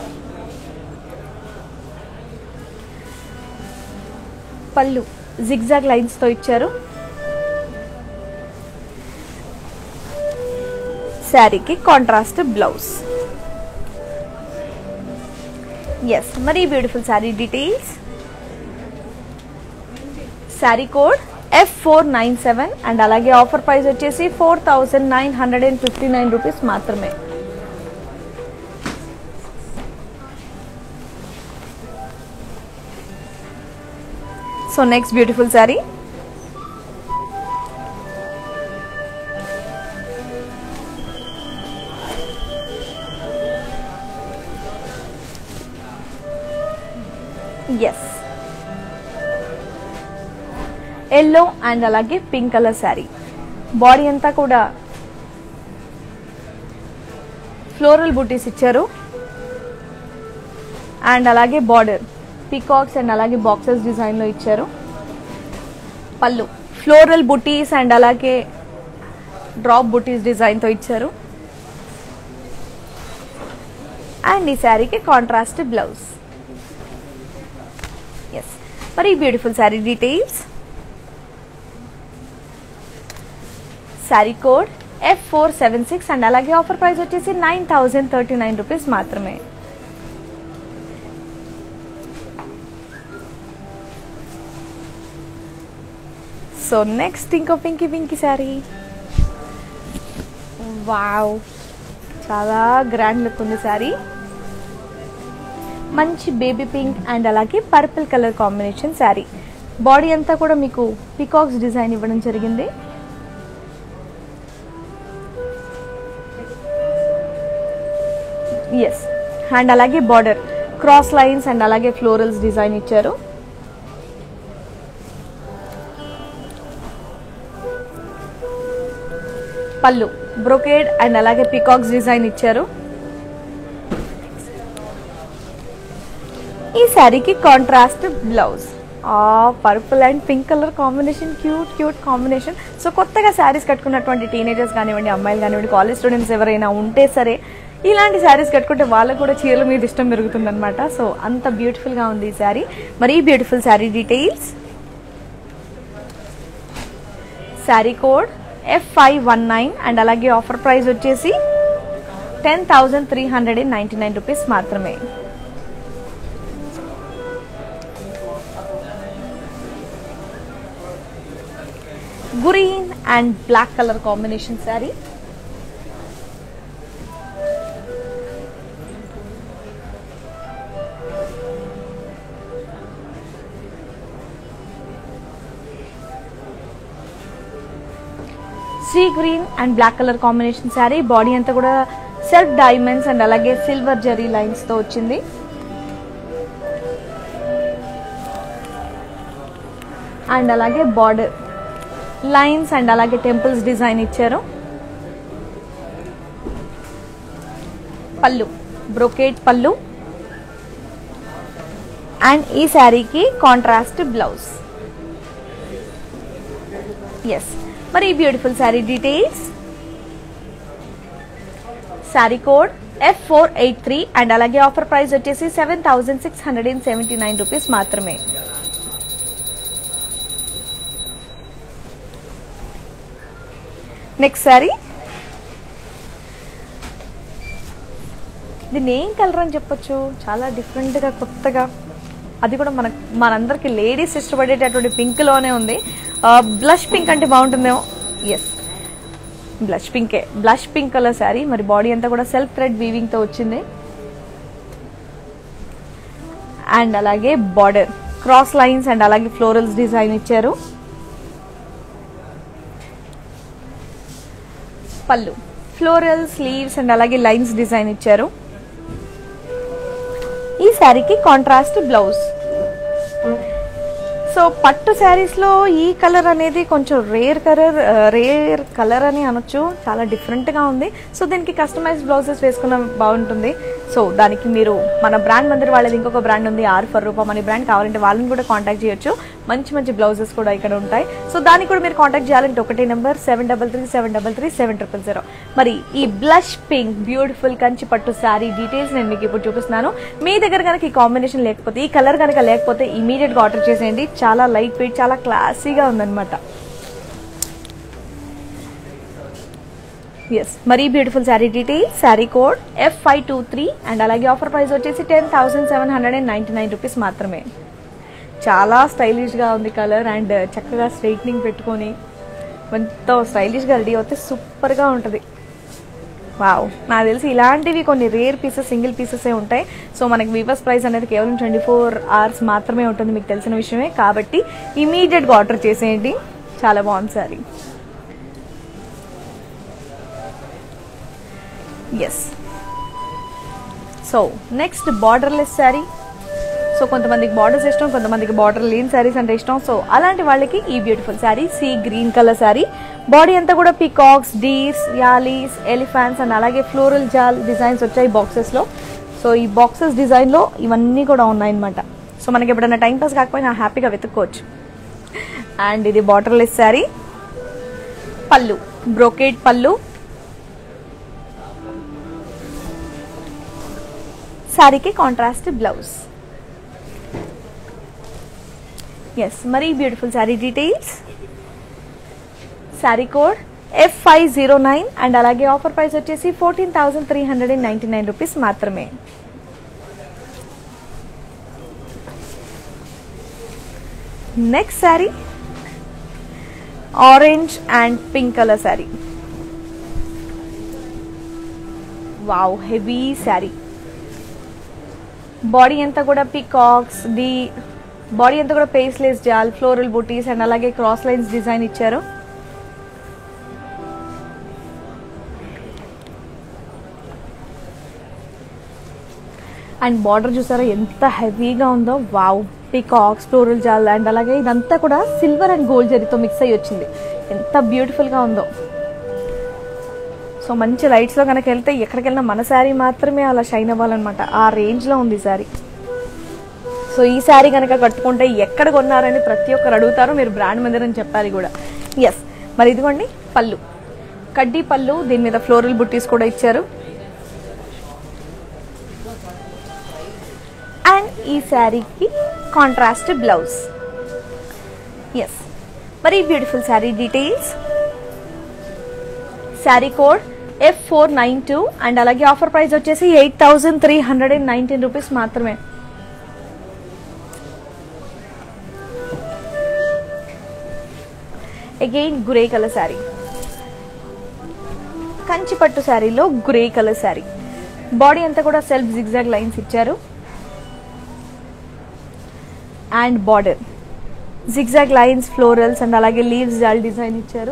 పళ్ళు జిగ్జాగ్ లైన్స్తో ఇచ్చారు శారీకి కాంట్రాస్ట్ బ్లౌజ్ ఎస్ మరి beautiful sari details sari code F four nine seven and అలాగే ఆఫర్ ప్రైస్ వచ్చేసి four thousand nine hundred and fifty nine rupees మాత్రమే so next beautiful sari yes yellow and అలాగే pink colour sari body అంతా కూడా ఫ్లోరల్ బూటీస్ ఇచ్చారు and అలాగే border peacocks and అలాగే boxes డిజైన్లో ఇచ్చారు పళ్ళు ఫ్లోరల్ బుటీస్ అండ్ అలాగే డ్రాప్ బుటీస్ డిజైన్తో ఇచ్చారు అండ్ ఈ శారీకి కాంట్రాస్ట్ బ్లౌజ్ ఎస్ మరి beautiful sari details sari code F four seven six and అలాగే ఆఫర్ ప్రైస్ వచ్చేసి nine thousand thirty nine rupees మాత్రమే సో నెక్స్ట్ ఇంకో పింకీ పింకీ శారీ వావ్ చాలా గ్రాండ్ లుక్ ఉంది శారీ మంచి బేబీ పింక్ అండ్ అలాగే purple colour combination sari body అంతా కూడా మీకు పికాక్స్ డిజైన్ ఇవ్వడం జరిగింది ఎస్ అండ్ అలాగే బార్డర్ క్రాస్ లైన్స్ అండ్ అలాగే ఫ్లోరల్స్ డిజైన్ ఇచ్చారు పళ్ళు బ్రొకేడ్ అండ్ అలాగే పికాక్స్ డిజైన్ ఇచ్చారు ఈ శారీకి కాంట్రాస్ట్ బ్లౌజ్ ఆ purple and pink colour combination cute cute combination so కొత్తగా శారీస్ కట్టుకున్నటువంటి టీనేజర్స్ కానివ్వండి అమ్మాయిలు కానివ్వండి కాలేజ్ స్టూడెంట్స్ ఎవరైనా ఉంటే సరే ఇలాంటి శారీస్ కట్టుకుంటే వాళ్ళకు కూడా చీరల మీద ఇష్టం పెరుగుతుంది అనమాట సో అంత బ్యూటిఫుల్గా ఉంది ఈ శారీ మరి ఈ beautiful sari details sari code F five one nine and అలాగే ఆఫర్ ప్రైస్ వచ్చేసి ten thousand three hundred and ninety nine rupees మాత్రమే green and black colour combination sari sea green and black colour combination sari body అంతా కూడా సెల్ఫ్ డైమండ్స్ అండ్ అలాగే silver zari lines తో వచ్చింది and అలాగే border lines and అలాగే temples design ఇచ్చారు pallu brocade pallu and ఈ శారీకి కాంట్రాస్ట్ బ్లౌజ్ ఎస్ మరి ఈ beautiful sari details sari code F four eight three and అలాగే ఆఫర్ ప్రైస్ వచ్చేసి seven thousand six hundred and seventy nine rupees మాత్రమే నెక్స్ట్ శారీ దీన్ని ఏం కలర్ అని చెప్పొచ్చు చాలా డిఫరెంట్గా కొత్తగా అది కూడా మన మనందరికి లేడీస్ ఇష్టపడేటటువంటి పింక్లోనే ఉంది బ్లష్ పింక్ అంటే బాగుంటుందేమో ఎస్ బ్లష్ పింకే బ్లష్ పింక్ కలర్ శారీ మరి బాడీ అంతా కూడా సెల్ఫ్ థ్రెడ్ వీవింగ్తో వచ్చింది అండ్ అలాగే బార్డర్ క్రాస్ లైన్స్ అండ్ అలాగే ఫ్లోరల్స్ డిజైన్ ఇచ్చారు పళ్ళు ఫ్లోరల్ స్లీవ్స్ అండ్ అలాగే లైన్స్ డిజైన్ ఇచ్చారు ఈ శారీకి కాంట్రాస్ట్ బ్లౌజ్ సో పట్టు శారీస్ లో ఈ కలర్ అనేది కొంచెం రేర్ కలర్ రేర్ కలర్ అని అనొచ్చు చాలా డిఫరెంట్ గా ఉంది సో దీనికి కస్టమైజ్ బ్లౌజెస్ వేసుకున్న బాగుంటుంది సో దానికి మీరు మన బ్రాండ్ మందిర్ వాళ్ళది ఇంకొక బ్రాండ్ ఉంది ఆర్ ఫర్ రూపా మన బ్రాండ్ కావాలంటే వాళ్ళని కూడా కాంటాక్ట్ చేయొచ్చు మంచి మంచి బ్లౌజెస్ కూడా ఇక్కడ ఉంటాయి సో దానికి కూడా మీరు కాంటాక్ట్ చేయాలంటే ఒకటే number seven double three seven double three seven triple zero మరి ఈ బ్లష్ పింక్ బ్యూటిఫుల్ కంచి పట్టు శారీ డీటెయిల్స్ నేను మీకు ఇప్పుడు చూపిస్తున్నాను మీ దగ్గర కనుక ఈ కాంబినేషన్ లేకపోతే ఈ కలర్ కనుక లేకపోతే ఇమీడియట్ గా ఆర్డర్ చేసేయండి చాలా లైట్ వెయిట్ చాలా క్లాసీగా ఉందన్నమాట ఎస్ మరీ beautiful sari detail sari code F five two three and అలాగే ఆఫర్ ప్రైస్ వచ్చేసి ten thousand seven hundred and ninety nine rupees మాత్రమే చాలా స్టైలిష్గా ఉంది కలర్ అండ్ చక్కగా స్ట్రైట్నింగ్ పెట్టుకొని ఎంతో స్టైలిష్గా రెడీ అవుతే సూపర్గా ఉంటుంది వావ్ నాకు తెలిసి ఇలాంటివి కొన్ని రేర్ పీసెస్ సింగిల్ పీసెసే ఉంటాయి సో మనకి వివర్స్ ప్రైస్ అనేది కేవలం ట్వంటీ ఫోర్ అవర్స్ మాత్రమే ఉంటుంది మీకు తెలిసిన విషయమే కాబట్టి ఇమీడియట్గా ఆర్డర్ చేసేయండి చాలా బాగుంది sari yes so next borderless sari so కొంతమందికి బార్డర్స్ ఇష్టం కొంతమందికి బార్డర్ లేని శారీస్ అంటే ఇష్టం సో అలాంటి వాళ్ళకి ఈ beautiful sari sea green colour sari body అంతా కూడా peacocks deers yalis elephants and అలాగే ఫ్లోరల్ జాల్ డిజైన్స్ వచ్చాయి బాక్సెస్ లో సో ఈ బాక్సెస్ డిజైన్ లో ఇవన్నీ కూడా ఉన్నాయన్నమాట సో మనకి ఎప్పుడైనా టైం పాస్ కాకపోయినా హ్యాపీగా వెతుక్కోవచ్చు అండ్ ఇది బార్డర్లెస్ శారీ పళ్ళు బ్రోకేడ్ పళ్ళు శారీకి కాంట్రాస్ట్ బ్లౌజ్ ఎస్ మరి beautiful sari details sari code F five zero nine and అలాగే ఆఫర్ ప్రైస్ వచ్చేసి fourteen thousand three hundred and ninety nine rupees మాత్రమే next sari orange and pink colour sari wow heavy sari body అంతా కూడా peacocks the body అంతా కూడా paisleys jaal floral butis and అలాగే cross lines design ఇచ్చారు and border చూసారా ఎంత హెవీగా ఉందో వావ్ పికాక్స్ ఫ్లోరల్ జాల్ అండ్ అలాగే ఇదంతా కూడా సిల్వర్ అండ్ గోల్డ్ జరీతో మిక్స్ అయ్యి వచ్చింది ఎంత బ్యూటిఫుల్గా ఉందో సో మంచి లైట్స్లో కనుక వెళ్తే ఎక్కడికి వెళ్ళినా మన శారీ మాత్రమే అలా షైన్ అవ్వాలన్నమాట ఆ రేంజ్లో ఉంది శారీ సో ఈ శారీ కనుక కట్టుకుంటే ఎక్కడ కొన్నారని ప్రతి ఒక్కరు అడుగుతారు మీరు బ్రాండ్ మందిరం చెప్పాలి కూడా ఎస్ మరి ఇదిగోండి పళ్ళు కడ్డీ పళ్ళు దీని మీద ఫ్లోరల్ బుట్టీస్ కూడా ఇచ్చారు అండ్ ఈ శారీకి కాంట్రాస్ట్ బ్లౌజ్ ఎస్ మరి beautiful sari details sari code F four nine two and అలాగే ఆఫర్ ప్రైస్ వచ్చేసి eight thousand three hundred and nineteen rupees మాత్రమే again grey colour sari Kanchi పట్టు శారీలో గ్రే కలర్ శారీ బాడీ అంతా కూడా సెల్ఫ్ జిగ్జాగ్ లైన్స్ ఇచ్చారు and border zigzag lines florals and అలాగే leaves jaal design ఇచ్చారు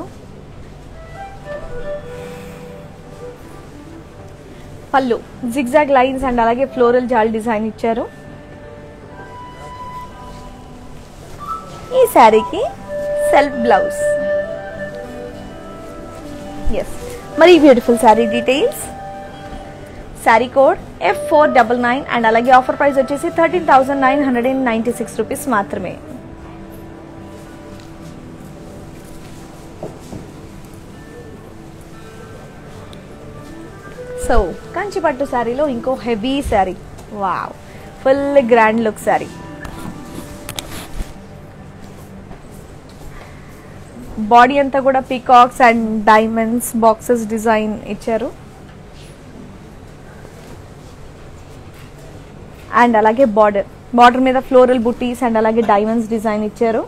పళ్ళు జిగ్జాగ్ లైన్స్ అండ్ అలాగే ఫ్లోరల్ జాల్ డిజైన్ ఇచ్చారు ఈ శారీకి సెల్ఫ్ బ్లౌజ్ ఎస్ మరి beautiful sari details sari code F four double nine and అలాగే ఆఫర్ ప్రైస్ వచ్చేసి thirteen thousand nine hundred and ninety six rupees మాత్రమే సో కంచి పట్టు శారీలో ఇంకో heavy sari wow full grand look sari body అంతా కూడా peacocks and diamonds boxes design ఇచ్చారు అండ్ అలాగే బార్డర్ బార్డర్ మీద ఫ్లోరల్ బుటీస్ అండ్ అలాగే డైమండ్స్ డిజైన్ ఇచ్చారు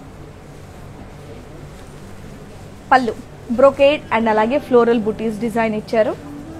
పళ్ళు బ్రోకేడ్ అండ్ అలాగే ఫ్లోరల్ బుటీస్ డిజైన్ ఇచ్చారు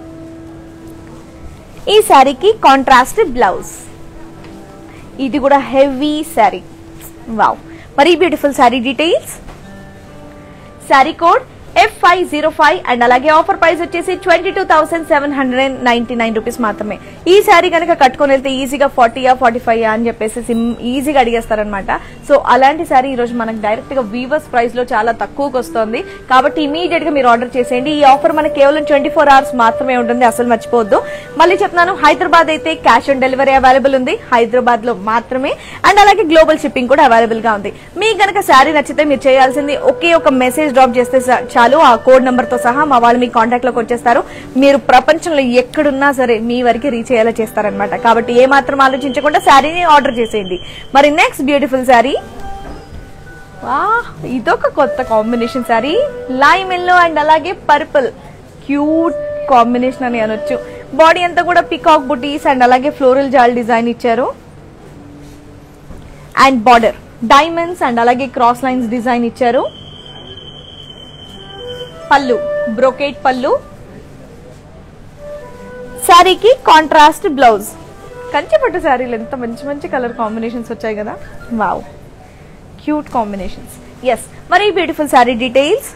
ఈ శారీకి కాంట్రాస్ట్ బ్లౌజ్ ఇది కూడా హెవీ శారీ వావ్ మరి beautiful sari details sari code F five zero five and అలాగే ఆఫర్ ప్రైస్ వచ్చేసి twenty two thousand seven hundred and ninety nine rupees మాత్రమే ఈ శారీ కనుక కట్టుకొని వెళ్తే ఈజీగా ఫార్టీయా ఫార్టీ ఫైవ్ అని చెప్పేసి సిమ్ ఈజీగా అడిగేస్తారనమాట సో అలాంటి శారీ ఈ రోజు మనకు డైరెక్ట్ గా వీవర్స్ ప్రైస్ లో చాలా తక్కువకి వస్తుంది కాబట్టి ఇమీడియట్ గా మీరు ఆర్డర్ చేసేయండి ఈ ఆఫర్ మనకి కేవలం ట్వంటీ ఫోర్ అవర్స్ మాత్రమే ఉంటుంది అసలు మర్చిపోవద్దు మళ్ళీ చెప్తున్నాను హైదరాబాద్ అయితే క్యాష్ ఆన్ డెలివరీ అవైలబుల్ ఉంది హైదరాబాద్ లో మాత్రమే అండ్ అలాగే గ్లోబల్ షిప్పింగ్ కూడా అవైలబుల్ గా ఉంది మీకు గనక శారీ నచ్చితే మీరు చేయాల్సింది ఒకే ఒక మెసేజ్ డ్రాప్ చేస్తే చా- చాలు ఆ కోడ్ నంబర్ తో సహా మా వాళ్ళు మీ కాంటాక్ట్ లోకి వచ్చేస్తారు మీరు ప్రపంచంలో ఎక్కడున్నా సరే మీ వరకు రీచ్ అయ్యేలా చేస్తారనమాట కాబట్టి ఏ మాత్రం ఆలోచించకుండా శారీని ఆర్డర్ చేసేయండి మరి నెక్స్ట్ బ్యూటిఫుల్ శారీ వా ఇదొక కొత్త combination sari lime yellow and అలాగే పర్పుల్ క్యూట్ కాంబినేషన్ అని అనొచ్చు బాడీ అంతా కూడా పికాక్ బుటీస్ అండ్ అలాగే ఫ్లోరల్ జాల్ డిజైన్ ఇచ్చారు అండ్ బార్డర్ డైమండ్స్ అండ్ అలాగే క్రాస్ లైన్స్ డిజైన్ ఇచ్చారు పళ్ళు బ్రోకేట్ పళ్ళు శారీకి కాంట్రాస్ట్ బ్లౌజ్ కంచిపట్టు శారీలు ఎంత మంచి మంచి కలర్ కాంబినేషన్స్ వచ్చాయి కదా వావ్ క్యూట్ కాంబినేషన్స్ ఎస్ మరి beautiful sari details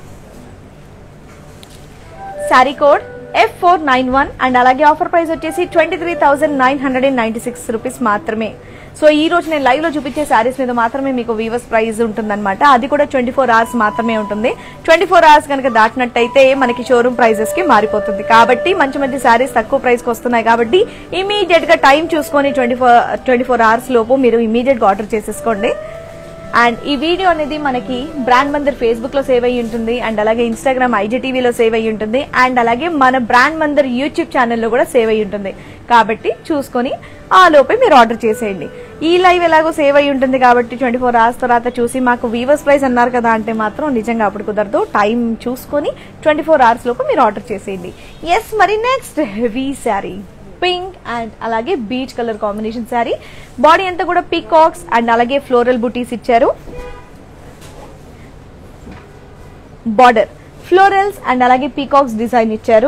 sari code F four nine one and అలాగే ఆఫర్ ప్రైస్ వచ్చేసి twenty three thousand nine hundred and ninety six rupees మాత్రమే సో ఈ రోజు నేను లైవ్ లో చూపించే శారీస్ మీద మాత్రమే మీకు వీవర్స్ ప్రైస్ ఉంటుందన్నమాట అది కూడా ట్వంటీ ఫోర్ అవర్స్ మాత్రమే ఉంటుంది ట్వంటీ ఫోర్ అవర్స్ కనుక దాటినట్టయితే మనకి షోరూమ్ ప్రైజెస్ కి మారిపోతుంది కాబట్టి మంచి మంచి శారీస్ తక్కువ ప్రైస్ కి వస్తున్నాయి కాబట్టి ఇమీడియట్ గా టైం చూసుకొని twenty four twenty four hours లోపు మీరు ఇమీడియట్ గా ఆర్డర్ చేసేసుకోండి అండ్ ఈ వీడియో అనేది మనకి బ్రాండ్ మందిర్ ఫేస్బుక్ లో సేవ్ అయ్యి ఉంటుంది అండ్ అలాగే ఇన్స్టాగ్రామ్ ఐజీటీవీలో సేవ్ అయ్యి ఉంటుంది అండ్ అలాగే మన బ్రాండ్ మందిర్ యూట్యూబ్ ఛానల్లో కూడా సేవ్ అయ్యి ఉంటుంది కాబట్టి చూసుకొని ఆ లోపే మీరు ఆర్డర్ చేసేయండి ఈ లైవ్ ఎలాగో సేవ్ అయ్యి ఉంటుంది కాబట్టి ట్వంటీ ఫోర్ అవర్స్ తర్వాత చూసి మాకు వీవర్స్ ప్రైస్ అన్నారు కదా అంటే మాత్రం నిజంగా అప్పుడు కుదరదు టైం చూసుకొని ట్వంటీ ఫోర్ అవర్స్ లోపు మీరు ఆర్డర్ చేసేయండి ఎస్ మరి next heavy sari pink and అలాగే peach colour combination sari body అంతా కూడా పీకాక్స్ అండ్ అలాగే ఫ్లోరల్ బుటీస్ ఇచ్చారు బార్డర్ ఫ్లోరల్స్ అండ్ అలాగే పీకాక్స్ డిజైన్ ఇచ్చారు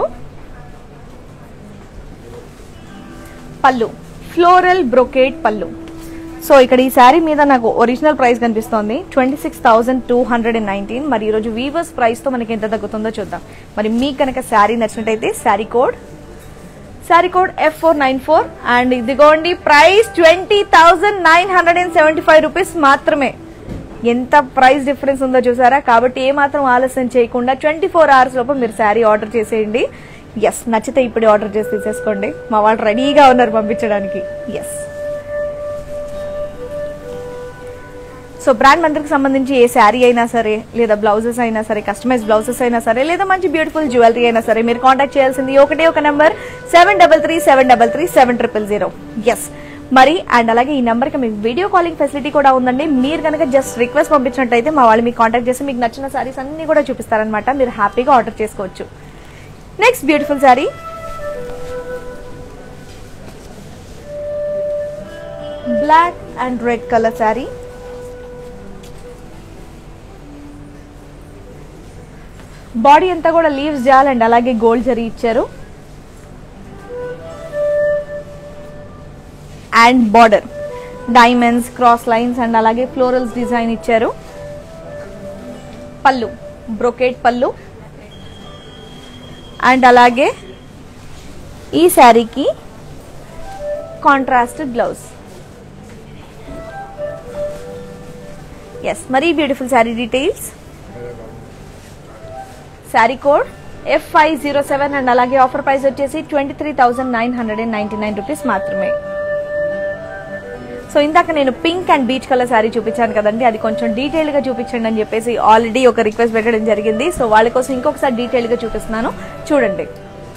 పళ్ళు ఫ్లోరల్ బ్రొకేట్ పళ్ళు సో ఇక్కడ ఈ శారీ మీద నాకు ఒరిజినల్ ప్రైస్ కనిపిస్తోంది twenty six thousand two hundred and nineteen మరి ఈరోజు వీవర్స్ ప్రైస్ తో మనకి ఎంత తగ్గుతుందో చూద్దాం మరి మీకు కనుక శారీ నచ్చినట్టయితే sari code sari code F four nine four and ఇదిగోండి price twenty thousand nine hundred and seventy five rupees మాత్రమే ఎంత ప్రైస్ డిఫరెన్స్ ఉందో చూసారా కాబట్టి ఏ మాత్రం ఆలస్యం చేయకుండా ట్వంటీ ఫోర్ అవర్స్ లోపు మీరు శారీ ఆర్డర్ చేసేయండి ఎస్ నచ్చితే ఇప్పుడు ఆర్డర్ చేసి తీసేసుకోండి మా వాళ్ళు రెడీగా ఉన్నారు పంపించడానికి ఎస్ సో బ్రాండ్ మందికి సంబంధించి ఏ శారీ అయినా సరే లేదా బ్లౌజెస్ అయినా సరే కస్టమైజ్ బ్లౌజెస్ అయినా సరే లేదా మంచి బ్యూటిఫుల్ జ్యువెలరీ అయినా సరే మీరు కాంటాక్ట్ చేయాల్సింది ఒకటే ఒక number seven double three seven double three seven triple zero yes మరి అండ్ అలాగే ఈ నెంబర్కి మీకు వీడియో కాలింగ్ ఫెసిలిటీ కూడా ఉందండి మీరు కనుక జస్ట్ రిక్వెస్ట్ పంపించినట్టయితే మా వాళ్ళు మీకు కాంటాక్ట్ చేసి మీకు నచ్చిన సారీస్ అన్ని కూడా చూపిస్తారనమాట మీరు హ్యాపీగా ఆర్డర్ చేసుకోవచ్చు next beautiful sari black and red colour sari body అంతా కూడా లీవ్స్ జాల్ అండ్ అలాగే గోల్డ్ జరీ ఇచ్చారు and border diamonds cross lines and అలాగే ఫ్లోరల్స్ డిజైన్ ఇచ్చారు పళ్ళు బ్రొకేట్ పళ్ళు అండ్ అలాగే ఈ శారీకి కాంట్రాస్ట్ బ్లౌజ్ ఎస్ మరీ beautiful sari details sari code F five zero seven and అలాగే ఆఫర్ ప్రైస్ వచ్చేసి twenty three thousand nine hundred and ninety nine rupees మాత్రమే so ఇందాక నేను pink and peach colour sari చూపించాను కదండి అది కొంచెం డీటెయిల్ గా చూపించండి అని చెప్పేసి ఆల్రెడీ ఒక రిక్వెస్ట్ పెట్టడం జరిగింది సో వాళ్ళ కోసం ఇంకొకసారి డీటెయిల్ గా చూపిస్తున్నాను చూడండి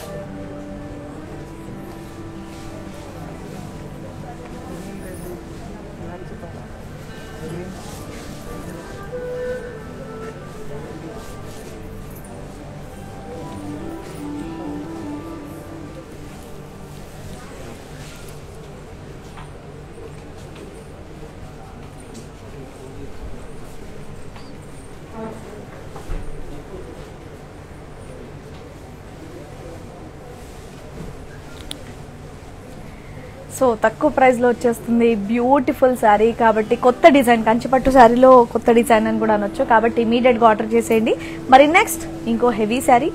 సో తక్కువ ప్రైస్ లో వచ్చేస్తుంది బ్యూటిఫుల్ శారీ కాబట్టి కొత్త డిజైన్ కంచిపట్టు శారీలో కొత్త డిజైన్ అని కూడా అనొచ్చు కాబట్టి ఇమీడియట్ గా ఆర్డర్ చేసేయండి మరి నెక్స్ట్ ఇంకో heavy sari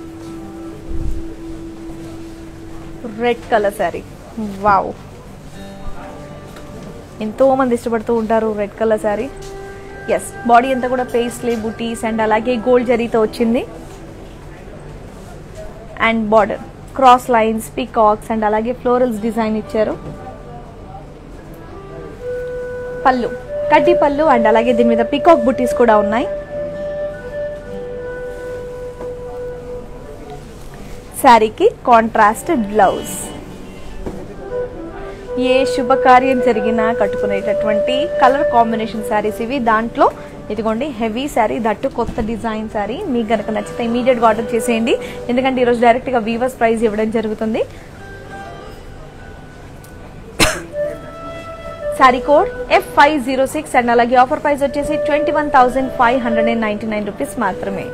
red colour sari wow ఎంతో మంది ఇష్టపడుతూ ఉంటారు red colour sari yes body అంతా కూడా పేస్లీ బుటీస్ అండ్ అలాగే గోల్డ్ జరీతో వచ్చింది and border cross lines peacocks and అలాగే ఫ్లోరల్స్ డిజైన్ ఇచ్చారు పళ్ళు కడ్డీ పళ్ళు అండ్ అలాగే దీని మీద పీకాక్ బుటీస్ కూడా ఉన్నాయి శారీకి కాంట్రాస్ట్ బ్లౌజ్ ఏ శుభకార్యం జరిగినా కట్టుకునేటటువంటి కలర్ కాంబినేషన్ శారీస్ ఇవి దాంట్లో ఇదిగోండి హెవీ శారీ దట్టు కొత్త డిజైన్ శారీ మీకు గనక నచ్చితే ఇమీడియట్ గా ఆర్డర్ చేసేయండి ఎందుకంటే ఈరోజు డైరెక్ట్ గా వీవర్స్ ప్రైస్ ఇవ్వడం జరుగుతుంది sari code F five zero six and అలాగే ఆఫర్ ప్రైస్ వచ్చేసి twenty one thousand five hundred and ninety nine rupees మాత్రమే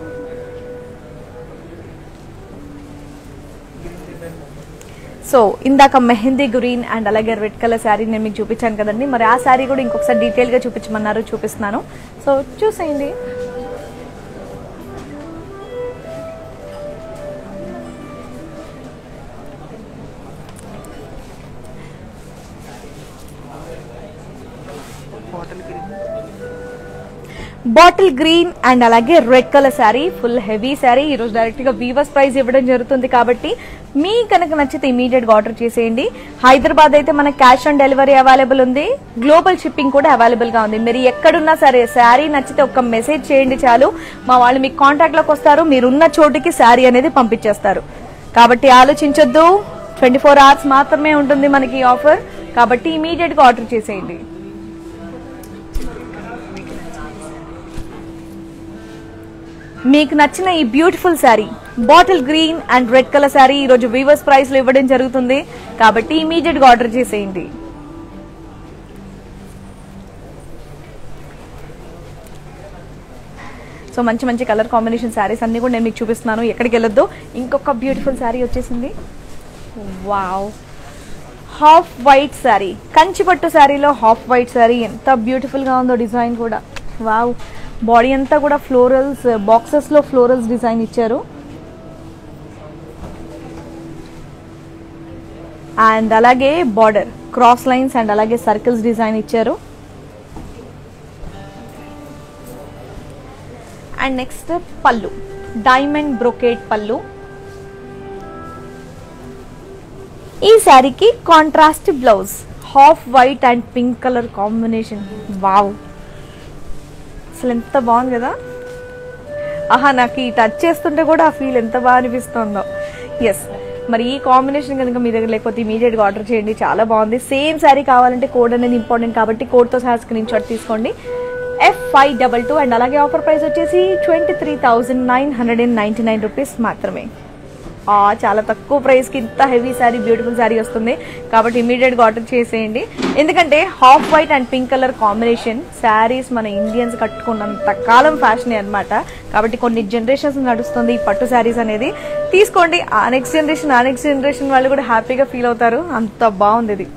సో ఇందాక మెహందీ గ్రీన్ అండ్ అలాగే రెడ్ కలర్ శారీ నేను మీకు చూపించాను కదండి మరి ఆ శారీ కూడా ఇంకొకసారి డీటెయిల్ గా చూపించమన్నారు చూపిస్తున్నాను సో చూసేయండి బాటిల్ గ్రీన్ అండ్ అలాగే red colour sari full heavy sari ఈ రోజు డైరెక్ట్ గా వీవర్స్ ప్రైస్ ఇవ్వడం జరుగుతుంది కాబట్టి మీ కనుక నచ్చితే ఇమీడియట్ గా ఆర్డర్ చేసేయండి హైదరాబాద్ అయితే మన క్యాష్ ఆన్ డెలివరీ అవైలబుల్ ఉంది గ్లోబల్ షిప్పింగ్ కూడా అవైలబుల్ గా ఉంది మీరు ఎక్కడున్నా సరే శారీ నచ్చితే ఒక మెసేజ్ చేయండి చాలు మా వాళ్ళు మీకు కాంటాక్ట్ లోకి వస్తారు మీరున్న చోటుకి శారీ అనేది పంపించేస్తారు కాబట్టి ఆలోచించొద్దు ట్వంటీ ఫోర్ అవర్స్ మాత్రమే ఉంటుంది మనకి ఈ ఆఫర్ కాబట్టి ఇమీడియట్ గా ఆర్డర్ చేసేయండి మీకు నచ్చిన ఈ beautiful sari bottle green and red colour sari ఈ రోజు వీవర్స్ ప్రైస్ లో ఇవ్వడం జరుగుతుంది కాబట్టి ఇమీడియట్ గా ఆర్డర్ చేసేయండి సో మంచి మంచి కలర్ కాంబినేషన్ శారీస్ అన్ని కూడా నేను మీకు చూపిస్తున్నాను ఎక్కడికి వెళ్ళొద్దు ఇంకొక బ్యూటిఫుల్ శారీ వచ్చేసింది వావ్ హాఫ్ వైట్ శారీ కంచిపట్టు శారీలో హాఫ్ వైట్ శారీ ఎంత బ్యూటిఫుల్ గా ఉందో డిజైన్ కూడా వావ్ బాడీ అంతా కూడా ఫ్లోరల్స్ బాక్సెస్ లో ఫ్లోరల్స్ డిజైన్ ఇచ్చారు అండ్ అలాగే బార్డర్ క్రాస్ లైన్స్ అండ్ అలాగే సర్కిల్స్ డిజైన్ ఇచ్చారు అండ్ నెక్స్ట్ పళ్ళు డైమండ్ బ్రొకేట్ పళ్ళు ఈ శారీకి contrast blouse half white and pink colour combination wow అసలు ఎంత బాగుంది కదా ఆహా నాకు ఈ టచ్ చేస్తుంటే కూడా ఆ ఫీల్ ఎంత బాగా అనిపిస్తుందో ఎస్ మరి ఈ కాంబినేషన్ కనుక మీ దగ్గర లేకపోతే ఇమీడియట్ గా ఆర్డర్ చేయండి చాలా బాగుంది సేమ్ శారీ కావాలంటే కోడ్ అనేది ఇంపార్టెంట్ కాబట్టి కోడ్ తో సహా స్క్రీన్ షాట్ తీసుకోండి F five double two and అలాగే ఆఫర్ ప్రైస్ వచ్చేసి twenty three thousand nine hundred and ninety nine rupees మాత్రమే ఆ, చాలా తక్కువ ప్రైస్ కి ఇంత హెవీ శారీ బ్యూటిఫుల్ శారీ వస్తుంది కాబట్టి ఇమీడియట్ గా ఆర్డర్ చేసేయండి ఎందుకంటే half white and pink colour combination saris మన ఇండియన్స్ కట్టుకున్నంత కాలం ఫ్యాషన్ అన్నమాట కాబట్టి కొన్ని జనరేషన్స్ నడుస్తుంది ఈ పట్టు శారీస్ అనేది తీసుకోండి ఆ నెక్స్ట్ జనరేషన్ ఆ నెక్స్ట్ జనరేషన్ వాళ్ళు కూడా హ్యాపీగా ఫీల్ అవుతారు అంత బాగుంది ఇది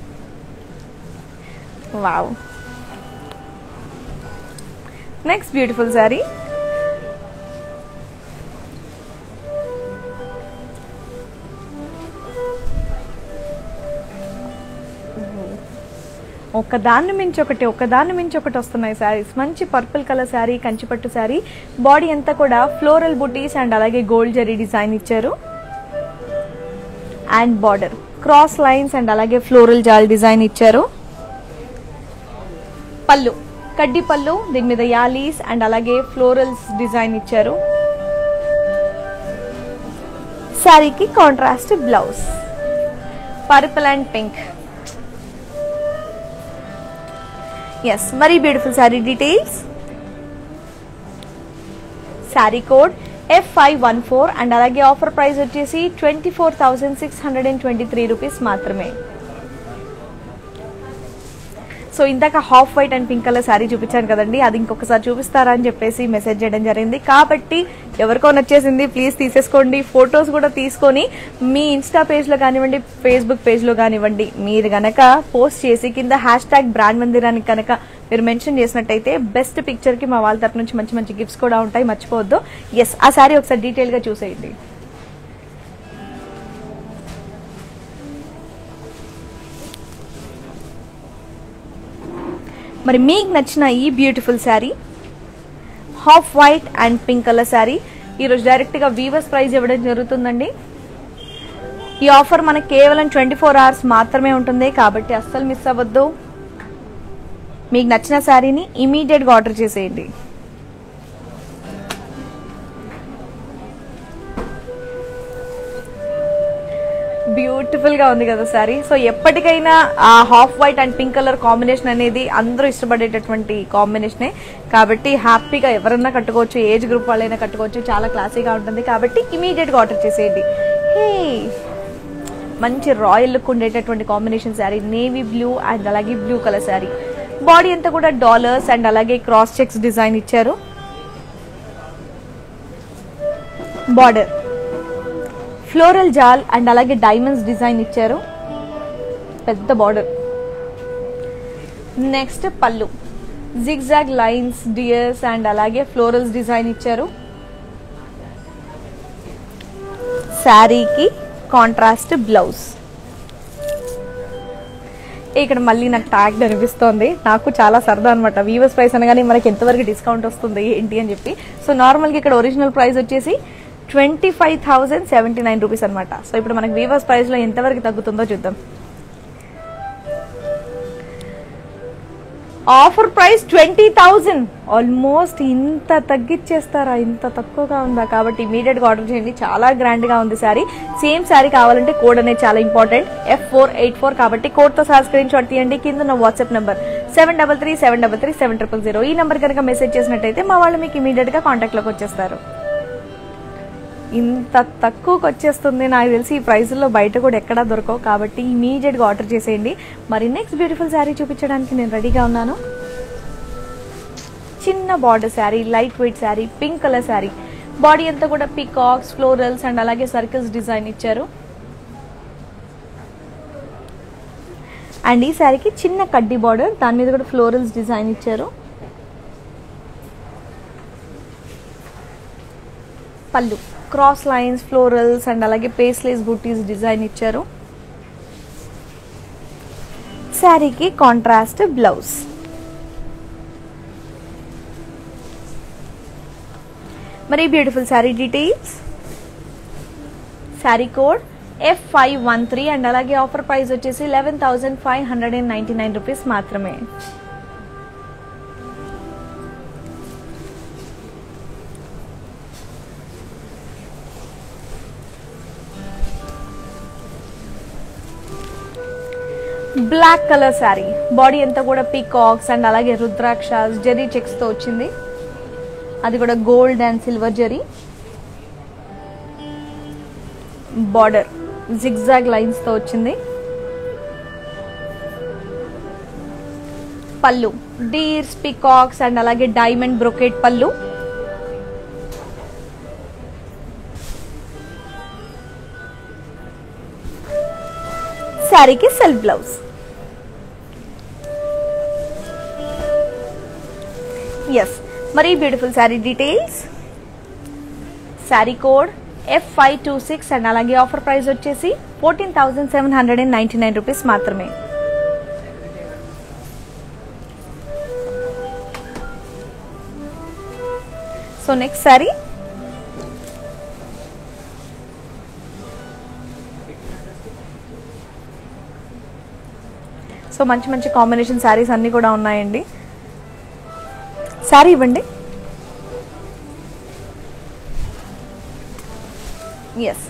వావ్ నెక్స్ట్ బ్యూటిఫుల్ శారీ ఒక దాన్ని మించి ఒకటి ఒక దాన్ని మించి ఒకటి వస్తున్నాయి శారీస్ మంచి పర్పుల్ కలర్ శారీ కంచిపట్టు శారీ బాడీ అంతా కూడా ఫ్లోరల్ బుటీస్ అండ్ అలాగే గోల్డ్ జరీ డిజైన్ ఇచ్చారు and border cross lines and అలాగే ఫ్లోరల్ జాల్ డిజైన్ ఇచ్చారు పళ్ళు కడ్డీ పళ్ళు దీని మీద యాలీస్ అండ్ అలాగే ఫ్లోరల్స్ డిజైన్ ఇచ్చారు శారీకి contrast blouse purple and pink yes మరీ beautiful sari details sari code F five one four and అలాగే ఆఫర్ ప్రైస్ వచ్చేసి twenty four thousand six hundred and twenty three rupees మాత్రమే సో ఇందాక half white and pink colour sari చూపించాను కదండి అది ఇంకొకసారి చూపిస్తారా అని చెప్పేసి మెసేజ్ చేయడం జరిగింది కాబట్టి ఎవరికో నచ్చేసింది ప్లీజ్ తీసేసుకోండి ఫొటోస్ కూడా తీసుకొని మీ ఇన్స్టా పేజ్ లో కానివ్వండి ఫేస్బుక్ పేజ్ లో కానివ్వండి మీరు గనక పోస్ట్ చేసి కింద హ్యాష్ ట్యాగ్ బ్రాండ్ మందిరానికి కనుక మీరు మెన్షన్ చేసినట్టయితే బెస్ట్ పిక్చర్ కి మా వాళ్ళ తరపు నుంచి మంచి మంచి గిఫ్ట్స్ కూడా ఉంటాయి మర్చిపోవద్దు ఎస్ ఆ శారీ ఒకసారి డీటెయిల్ గా చూసేయండి మరి మీకు నచ్చిన ఈ beautiful sari half white and pink colour sari ఈరోజు డైరెక్ట్గా వీవర్స్ ప్రైస్ ఇవ్వడం జరుగుతుందండి ఈ ఆఫర్ మనకి కేవలం ట్వంటీ ఫోర్ అవర్స్ మాత్రమే ఉంటుంది కాబట్టి అస్సలు మిస్ అవ్వద్దు మీకు నచ్చిన శారీని ఇమీడియట్గా ఆర్డర్ చేసేయండి బ్యూటిఫుల్ గా ఉంది కదా సారీ సో ఎప్పటికైనా ఆ half white and pink colour combination అనేది అందరూ ఇష్టపడేటటువంటి కాంబినేషనే కాబట్టి హ్యాపీగా ఎవరన్నా కట్టుకోవచ్చు ఏజ్ గ్రూప్ వాళ్ళైనా కట్టుకోవచ్చు చాలా క్లాసీగా ఉంటుంది కాబట్టి ఇమీడియట్ గా ఆర్డర్ చేసేయండి హే మంచి రాయల్ లుక్ ఉండేటటువంటి combination sari navy blue and అలాగే బ్లూ కలర్ శారీ బాడీ అంతా కూడా డాలర్స్ అండ్ అలాగే క్రాస్ చెక్స్ డిజైన్ ఇచ్చారు బార్డర్ ఫ్లోరల్ జాల్ అండ్ అలాగే డైమండ్స్ డిజైన్ ఇచ్చారు పెద్ద బార్డర్ నెక్స్ట్ పళ్ళు జిగ్జాగ్ లైన్స్ డియర్స్ అండ్ అలాగే ఫ్లోరల్స్ డిజైన్ ఇచ్చారు శారీకి కాంట్రాస్ట్ బ్లౌజ్ ఇక్కడ మళ్ళీ నాకు ట్యాగ్ అనిపిస్తోంది నాకు చాలా సరదా అనమాట వీవర్స్ ప్రైస్ అనగానే మనకి ఎంతవరకు డిస్కౌంట్ వస్తుంది ఏంటి అని చెప్పి సో నార్మల్గా ఇక్కడ ఒరిజినల్ ప్రైస్ వచ్చేసి twenty five thousand seventy nine rupees అనమాట సో ఇప్పుడు మనకి వీవర్స్ ప్రైస్ లో ఎంతవరకు తగ్గుతుందో చూద్దాం offer price twenty thousand almost ఇంత తగ్గిచ్చేస్తారా ఇంత తక్కువగా ఉందా కాబట్టి ఇమీడియట్ గా ఆర్డర్ చేయండి చాలా గ్రాండ్ గా ఉంది సారీ సేమ్ సారీ కావాలంటే కోడ్ అనేది చాలా important F four eight four కాబట్టి కోడ్ తో సహా స్క్రీన్ షాట్ తీయండి కింద నా WhatsApp number seven double three seven double three seven triple zero ఈ నెంబర్ కనుక మెసేజ్ చేసినట్టయితే మా వాళ్ళు మీకు ఇమీడియట్ గా కాంటాక్ట్ లోకి వచ్చేస్తారు ఇంత తక్కువకి వచ్చేస్తుంది నాకు తెలిసి ఈ ప్రైస్లో బయట కూడా ఎక్కడా దొరకవు కాబట్టి ఇమీడియట్గా ఆర్డర్ చేసేయండి మరి నెక్స్ట్ బ్యూటిఫుల్ శారీ చూపించడానికి నేను రెడీగా ఉన్నాను చిన్న border sari light weight sari pink colour sari body అంతా కూడా పికాక్స్ ఫ్లోరల్స్ అండ్ అలాగే సర్కిల్స్ డిజైన్ ఇచ్చారు అండ్ ఈ శారీకి చిన్న కడ్డీ బార్డర్ దాని మీద కూడా ఫ్లోరల్స్ డిజైన్ ఇచ్చారు పళ్ళు క్రాస్ లైన్స్ ఫ్లోరల్స్ అండ్ అలాగే పేస్లేస్ బూటీస్ డిజైన్ ఇచ్చారు శారీకి కాంట్రాస్ట్ బ్లౌజ్ మరి beautiful sari details sari code F five one three and అలాగే ఆఫర్ ప్రైస్ వచ్చేసి eleven thousand five hundred and ninety nine rupees మాత్రమే బ్లాక్ కలర్ శారీ బాడీ అంతా కూడా పీకాక్స్ అండ్ అలాగే రుద్రాక్ష జెరీ చెక్స్ తో వచ్చింది అది కూడా gold and silver zari border zigzag lines తో వచ్చింది పళ్ళు డీర్స్ పికాక్స్ అండ్ అలాగే డైమండ్ బ్రొకెట్ పళ్ళు శారీకి సెల్ఫ్ బ్లౌజ్ ఎస్ మరి beautiful sari details sari code F five two six and అలాగే ఆఫర్ ప్రైస్ వచ్చేసి fourteen thousand seven hundred and ninety nine rupees మాత్రమే సో నెక్స్ట్ శారీ సో మంచి మంచి కాంబినేషన్ శారీస్ అన్నీ కూడా ఉన్నాయండి శారీ ఇవ్వండి yes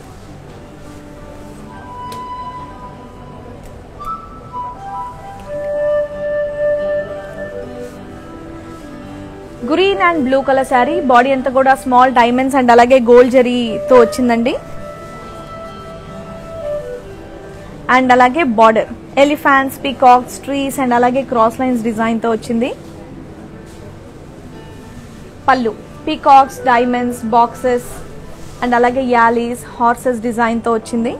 green and blue colour sari body అంతా కూడా స్మాల్ డైమండ్స్ అండ్ అలాగే గోల్డ్ జరీతో వచ్చిందండి అండ్ అలాగే border elephants peacocks trees and అలాగే క్రాస్ లైన్స్ డిజైన్ తో వచ్చింది పళ్ళు పీకాక్స్ డైమండ్స్ బాక్సెస్ అండ్ అలాగే యాలీస్ హార్సెస్ డిజైన్ తో వచ్చింది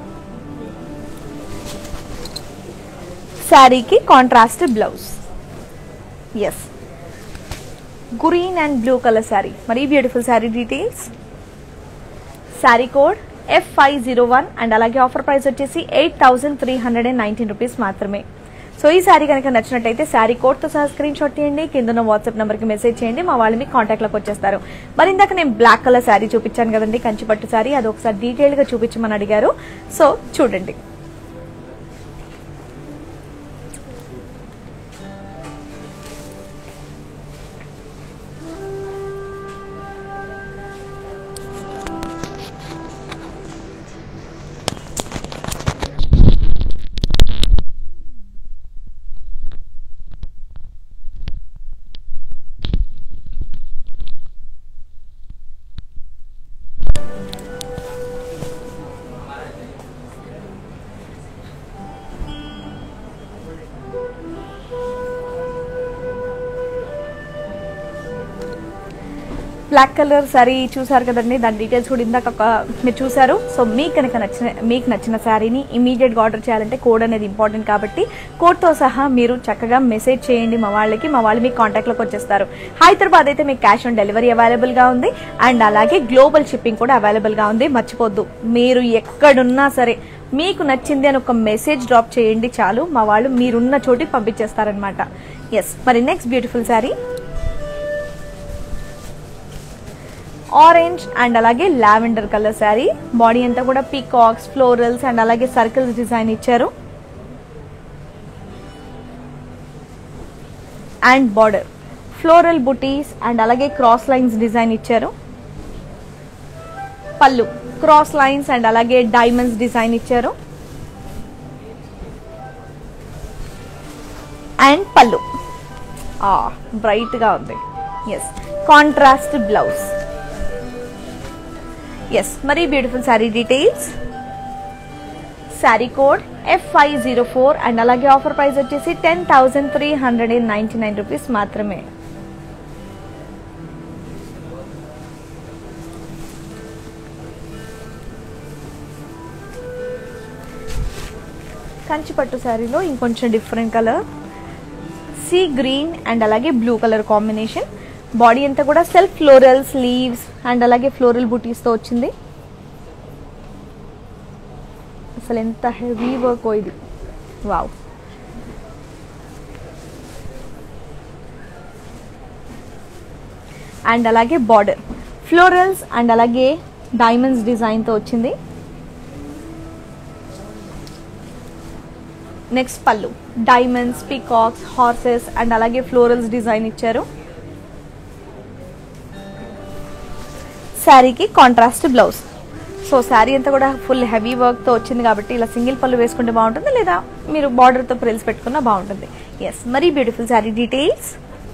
శారీకి contrast blouse yes green and blue colour sari మరి beautiful sari details sari code F five zero one and అలాగే ఆఫర్ ప్రైస్ వచ్చేసి eight thousand three hundred and nineteen rupees మాత్రమే సో ఈ శారీ కనుక నచ్చినట్టయితే శారీ కోడ్తో సహా స్క్రీన్ షాట్ తీయండి కింద ఉన్న వాట్సాప్ నెంబర్కి మెసేజ్ చేయండి మా వాళ్ళు మీకు కాంటాక్ట్లోకి వచ్చేస్తారు మరి ఇందాక నేను బ్లాక్ కలర్ శారీ చూపించాను కదండి కంచిపట్టు శారీ అది ఒకసారి డీటెయిల్గా చూపించమని అడిగారు సో చూడండి బ్లాక్ కలర్ శారీ చూసారు కదండి దాని డీటెయిల్స్ కూడా ఇందాక ఒక మీరు చూసారు సో మీకు కనుక నచ్చిన మీకు నచ్చిన శారీని ఇమీడియట్గా ఆర్డర్ చేయాలంటే కోడ్ అనేది ఇంపార్టెంట్ కాబట్టి కోడ్తో సహా మీరు చక్కగా మెసేజ్ చేయండి మా వాళ్ళకి మా వాళ్ళు మీకు కాంటాక్ట్లోకి వచ్చేస్తారు హైదరాబాద్ అయితే మీకు క్యాష్ ఆన్ డెలివరీ అవైలబుల్గా ఉంది అండ్ అలాగే గ్లోబల్ షిప్పింగ్ కూడా అవైలబుల్గా ఉంది మర్చిపోద్దు మీరు ఎక్కడున్నా సరే మీకు నచ్చింది అని ఒక మెసేజ్ డ్రాప్ చేయండి చాలు మా వాళ్ళు మీరున్న చోటికి పంపించేస్తారనమాట ఎస్ మరి next beautiful sari orange and అలాగే లావెండర్ కలర్ శారీ బాడీ అంతా కూడా పీకాక్స్ ఫ్లోరల్స్ అండ్ అలాగే సర్కిల్స్ డిజైన్ ఇచ్చారు అండ్ బార్డర్ ఫ్లోరల్ బుటీస్ అండ్ అలాగే క్రాస్ లైన్స్ డిజైన్ ఇచ్చారు పళ్ళు క్రాస్ లైన్స్ అండ్ అలాగే డైమండ్స్ డిజైన్ ఇచ్చారు అండ్ పళ్ళు బ్రైట్ గా ఉంది ఎస్ కాంట్రాస్ట్ బ్లౌజ్ ఎస్ మరి beautiful sari details sari code F five zero four and అలాగే ఆఫర్ ప్రైస్ వచ్చేసి ten thousand three hundred and ninety nine rupees మాత్రమే కంచిపట్టు శారీలో ఇంకొంచెం different colour sea green and అలాగే బ్లూ కలర్ కాంబినేషన్ బాడీ అంతా కూడా సెల్ఫ్ ఫ్లోరల్ స్లీవ్స్ అండ్ అలాగే ఫ్లోరల్ బుటీస్తో వచ్చింది అసలు ఎంత హెవీ వర్క్ ఇది వావ్ అండ్ అలాగే బార్డర్ ఫ్లోరల్స్ అండ్ అలాగే డైమండ్స్ డిజైన్తో వచ్చింది నెక్స్ట్ పళ్ళు డైమండ్స్ పీకాక్స్ హార్సెస్ అండ్ అలాగే ఫ్లోరల్స్ డిజైన్ ఇచ్చారు శారీకి కాంట్రాస్ట్ బ్లౌజ్ సో శారీ అంతా కూడా ఫుల్ హెవీ వర్క్ తో వచ్చింది కాబట్టి ఇలా సింగిల్ పళ్ళు వేసుకుంటే బాగుంటుంది లేదా మీరు బార్డర్ తో ప్రిల్స్ పెట్టుకున్నా బాగుంటుంది ఎస్ మరీ beautiful sari details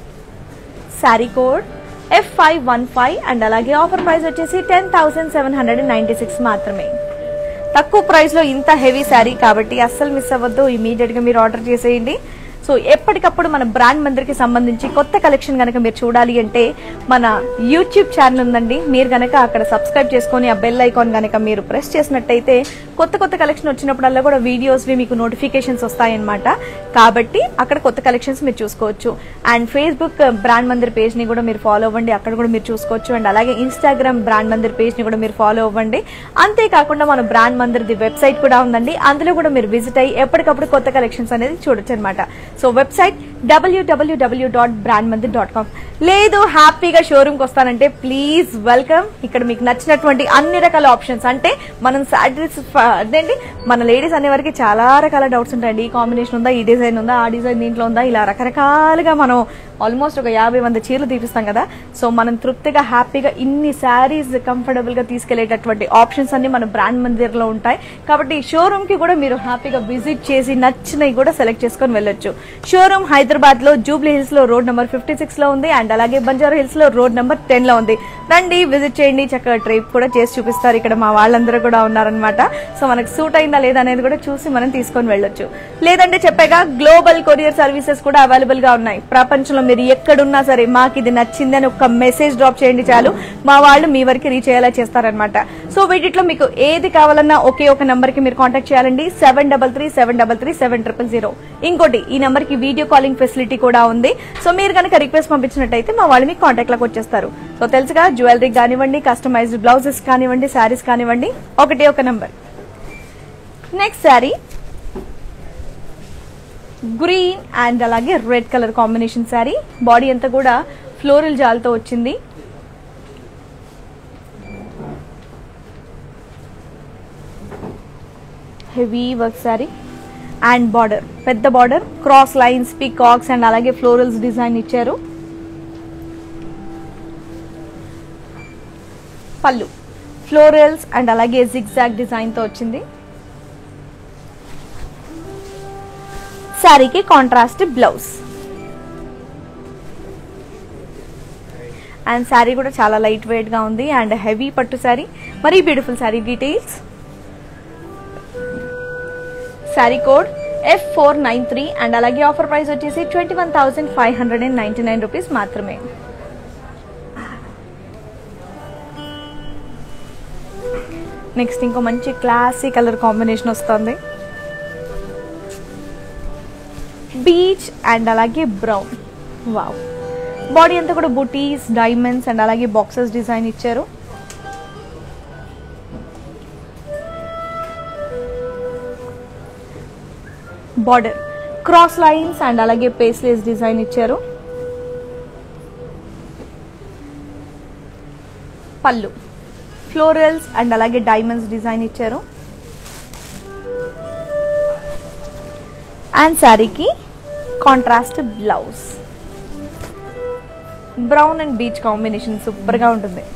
sari code F five one five and అలాగే ఆఫర్ ప్రైస్ వచ్చేసి ten thousand seven hundred ninety six మాత్రమే తక్కువ ప్రైస్ లో ఇంత హెవీ శారీ కాబట్టి అస్సలు మిస్ అవ్వద్దు ఇమీడియట్ గా మీరు ఆర్డర్ చేసేయండి సో ఎప్పటికప్పుడు మన బ్రాండ్ మందిరికి సంబంధించి కొత్త కలెక్షన్ కనుక మీరు చూడాలి అంటే మన యూట్యూబ్ ఛానల్ ఉందండి మీరు కనుక అక్కడ సబ్స్క్రైబ్ చేసుకొని ఆ బెల్ ఐకాన్ కనుక మీరు ప్రెస్ చేసినట్టయితే కొత్త కొత్త కలెక్షన్ వచ్చినప్పుడల్లా కూడా వీడియోస్వి మీకు నోటిఫికేషన్స్ వస్తాయన్నమాట కాబట్టి అక్కడ కొత్త కలెక్షన్స్ మీరు చూసుకోవచ్చు and Facebook brand Mandir page ని కూడా మీరు ఫాలో అవ్వండి అక్కడ కూడా మీరు చూసుకోవచ్చు అండ్ అలాగే ఇన్స్టాగ్రామ్ బ్రాండ్ మందిర్ పేజ్ ని కూడా మీరు ఫాలో అవ్వండి అంతేకాకుండా మన బ్రాండ్ మందిర్ది వెబ్సైట్ కూడా ఉందండి అందులో కూడా మీరు విజిట్ అయ్యి ఎప్పటికప్పుడు కొత్త కలెక్షన్స్ అనేది చూడొచ్చు అనమాట so website W W W dot brand Mandir dot com లేదు హ్యాపీగా షోరూమ్కి వస్తానంటే ప్లీజ్ వెల్కమ్ ఇక్కడ మీకు నచ్చినటువంటి అన్ని రకాల ఆప్షన్స్ అంటే మనం శారీస్ అదేంటి మన లేడీస్ అనే వరకు చాలా రకాల డౌట్స్ ఉంటాయండి ఈ కాంబినేషన్ ఉందా ఈ డిజైన్ ఉందా ఆ డిజైన్ దీంట్లో ఉందా ఇలా రకరకాలుగా మనం ఆల్మోస్ట్ ఒక యాభై వంద చీరలు తీపిస్తాం కదా సో మనం తృప్తిగా హ్యాపీగా ఇన్ని శారీస్ కంఫర్టబుల్ గా తీసుకెళ్లేటటువంటి ఆప్షన్స్ అన్ని మన బ్రాండ్ మందిర్ లో ఉంటాయి కాబట్టి షోరూమ్ కి కూడా మీరు హ్యాపీగా విజిట్ చేసి నచ్చినవి కూడా సెలెక్ట్ చేసుకొని వెళ్ళొచ్చు షోరూమ్ హైదరాబాద్ లో జూబ్లీ హిల్స్ లో రోడ్ నెంబర్ ఫిఫ్టీ సిక్స్ లో ఉంది అండ్ అలాగే బంజారా హిల్స్ లో రోడ్ నెంబర్ టెన్ లో ఉంది రండి విజిట్ చేయండి చక్కగా ట్రిప్ కూడా చేసి చూపిస్తారు ఇక్కడ మా వాళ్ళందరూ కూడా ఉన్నారనమాట సో మనకు సూట్ అయిందా లేదా అనేది కూడా చూసి మనం తీసుకొని వెళ్ళొచ్చు లేదంటే చెప్పాక గ్లోబల్ కొరియర్ సర్వీసెస్ కూడా అవైలబుల్ గా ఉన్నాయి ప్రపంచంలో మీరు ఎక్కడున్నా సరే మాకు ఇది నచ్చింది అని ఒక మెసేజ్ డ్రాప్ చేయండి చాలు మా వాళ్ళు మీ వరకు రీచ్ అయ్యేలా చేస్తారనమాట సో వీటిలో మీకు ఏది కావాలన్నా ఒకే ఒక నంబర్ కి మీరు కాంటాక్ట్ చేయాలండి seven double three seven double three seven triple zero ఇంకోటి ఈ నంబర్ కి వీడియో కాలింగ్ ఫెసిలిటీ కూడా ఉంది సో మీరు కనుక రిక్వెస్ట్ పంపించినట్టయితే మా వాళ్ళు మీకు కాంటాక్ట్ లోకి వచ్చేస్తారు సో తెలుసుగా జ్యువెలరీ కానివ్వండి కస్టమైజ్డ్ బ్లౌజెస్ కానివ్వండి శారీస్ కానివ్వండి ఒకటే ఒక number next sari green and అలాగే red colour combination sari body అంతా కూడా ఫ్లోరల్ జాల్తో వచ్చింది heavy work sari and border పెద్ద border cross lines peacocks and అలాగే ఫ్లోరల్స్ డిజైన్ ఇచ్చారు పళ్ళు ఫ్లోరల్స్ అండ్ అలాగే జిగ్జాగ్ డిజైన్తో వచ్చింది శారీకి కాంట్రాస్ట్ బ్లౌజ్ అండ్ శారీ కూడా చాలా లైట్ వెయిట్ గా ఉంది అండ్ హెవీ పట్టు శారీ మరీ beautiful sari details sari code F four nine three and అలాగే ఆఫర్ ప్రైస్ వచ్చేసి twenty one thousand five hundred and ninety nine rupees మాత్రమే నెక్స్ట్ ఇంకో మంచి క్లాసీ కలర్ కాంబినేషన్ వస్తుంది బీచ్ అండ్ అలాగే బ్రౌన్ వావ్ బాడీ అంతా కూడా బుటీస్ డైమండ్స్ అండ్ అలాగే బాక్సెస్ డిజైన్ ఇచ్చారు బార్డర్ క్రాస్ లైన్స్ అండ్ అలాగే పేస్లేస్ డిజైన్ ఇచ్చారు పళ్ళు ఫ్లోరల్స్ అండ్ అలాగే డైమండ్స్ డిజైన్ ఇచ్చారు అండ్ శారీకి contrast blouse brown and peach combination సూపర్గా ఉంటుంది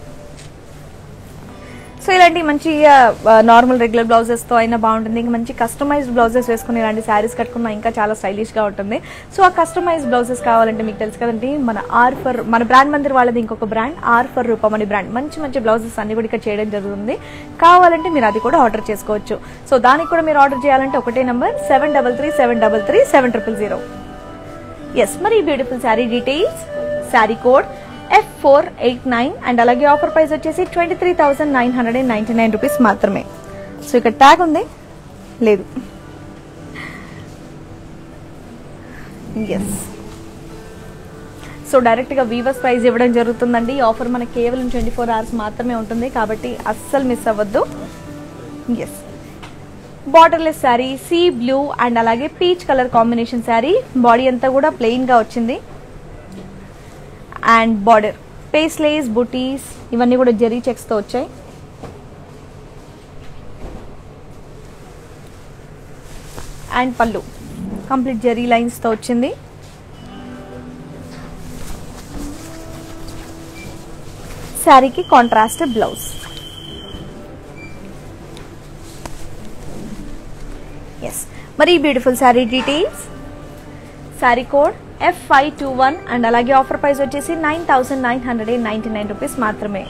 సో ఇలాంటి మంచి నార్మల్ రెగ్యులర్ బ్లౌజెస్తో అయినా బాగుంటుంది ఇంకా మంచి కస్టమైజ్డ్ బ్లౌజెస్ వేసుకుని ఇలాంటి శారీస్ కట్టుకున్నా ఇంకా చాలా స్టైలిష్గా ఉంటుంది సో ఆ కస్టమైజ్డ్ బ్లౌజెస్ కావాలంటే మీకు తెలుసు కదండి మన ఆర్ ఫర్ మన బ్రాండ్ మందిర్ వాళ్ళది ఇంకొక brand R for Roopamani brand మంచి మంచి బ్లౌజెస్ అన్ని కూడా ఇక్కడ చేయడం జరుగుతుంది కావాలంటే మీరు అది కూడా ఆర్డర్ చేసుకోవచ్చు సో దానికి కూడా మీరు ఆర్డర్ చేయాలంటే ఒకటే number seven double three seven double three seven triple zero yes మరి beautiful sari details sari code F four eight nine and అలాగే ఆఫర్ ప్రైస్ వచ్చేసి twenty three thousand nine hundred and ninety nine rupees మాత్రమే so ఇక్కడ tag ఉంది లేదు yes so డైరెక్ట్గా weavers price ఇవ్వడం జరుగుతుందండి ఈ ఆఫర్ మనకి కేవలం ట్వంటీ ఫోర్ అవర్స్ మాత్రమే ఉంటుంది కాబట్టి అస్సలు మిస్ అవ్వద్దు yes borderless sari sea blue and అలాగే peach colour combination sari body అంతా కూడా ప్లెయిన్గా వచ్చింది అండ్ బార్డర్ పేస్లేస్ బుటీస్ ఇవన్నీ కూడా జెరీ చెక్స్తో వచ్చాయి అండ్ పళ్ళు కంప్లీట్ జెరీ లైన్స్తో వచ్చింది శారీకి కాంట్రాస్ట్ బ్లౌజ్ మరి beautiful sari details sari code F five two one and అలాగే ఆఫర్ ప్రైస్ వచ్చేసి nine thousand nine hundred and ninety nine rupees మాత్రమే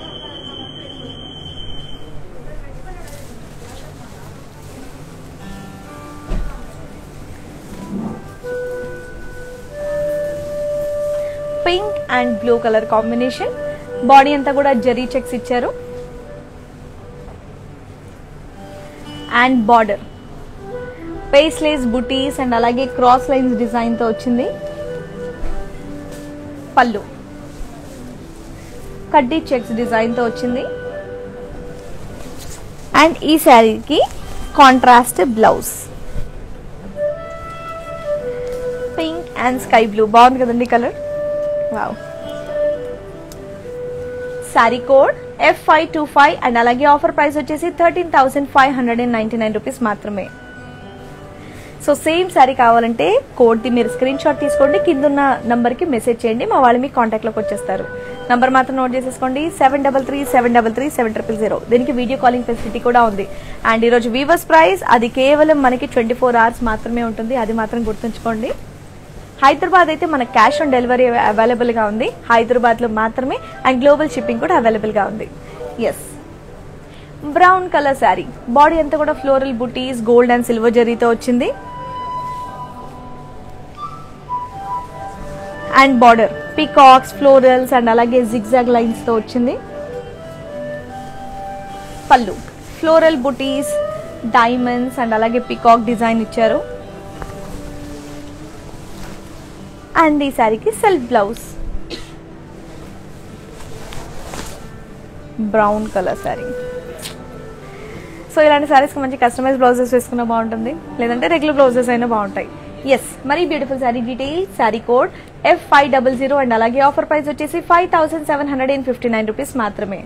pink and blue colour combination body అంతా కూడా జరీ చెక్స్ ఇచ్చారు అండ్ బార్డర్ పేస్లేస్ బుటీస్ అండ్ అలాగే cross lines design తో వచ్చింది పళ్ళు కడ్డీ చెక్స్ డిజైన్ తో వచ్చింది అండ్ ఈ శారీకి contrast blouse pink and sky blue బాగుంది కదండి colour wow sari code F five two five and అలాగే ఆఫర్ ప్రైస్ వచ్చేసి thirteen thousand five hundred and ninety nine rupees మాత్రమే సో సేమ్ శారీ కావాలంటే కోడ్ది మీరు స్క్రీన్ షాట్ తీసుకోండి కింద ఉన్న నంబర్కి మెసేజ్ చేయండి మా వాళ్ళు మీ కాంటాక్ట్లోకి వచ్చేస్తారు నంబర్ మాత్రం నోట్ చేసేసుకోండి seven double three seven double three seven triple zero దీనికి వీడియో కాలింగ్ ఫెసిలిటీ కూడా ఉంది అండ్ ఈరోజు వీవర్స్ ప్రైస్ అది కేవలం మనకి ట్వంటీ ఫోర్ అవర్స్ మాత్రమే ఉంటుంది అది మాత్రం గుర్తుంచుకోండి హైదరాబాద్ అయితే మన క్యాష్ ఆన్ డెలివరీ అవైలబుల్ గా ఉంది హైదరాబాద్ లో మాత్రమే అండ్ గ్లోబల్ షిప్పింగ్ కూడా అవైలబుల్ గా ఉంది yes brown colour sari body అంతా కూడా floral butis gold and silver జరీతో వచ్చింది and border peacocks florals and అలాగే జిగ్జాగ్ లైన్స్ తో వచ్చింది పళ్ళు ఫ్లోరల్ బుటీస్ డైమండ్స్ అండ్ అలాగే పికాక్ డిజైన్ ఇచ్చారు అండ్ ఈ శారీకి self blouse brown colour sari so ఇలాంటి శారీస్కి మంచి కస్టమైజ్ బ్లౌజెస్ వేసుకున్నా బాగుంటుంది లేదంటే రెగ్యులర్ బ్లౌజెస్ అయినా బాగుంటాయి ఎస్ మరీ beautiful sari detail sari code F five double zero and అలాగే ఆఫర్ ప్రైస్ వచ్చేసి five thousand seven hundred and fifty nine rupees మాత్రమే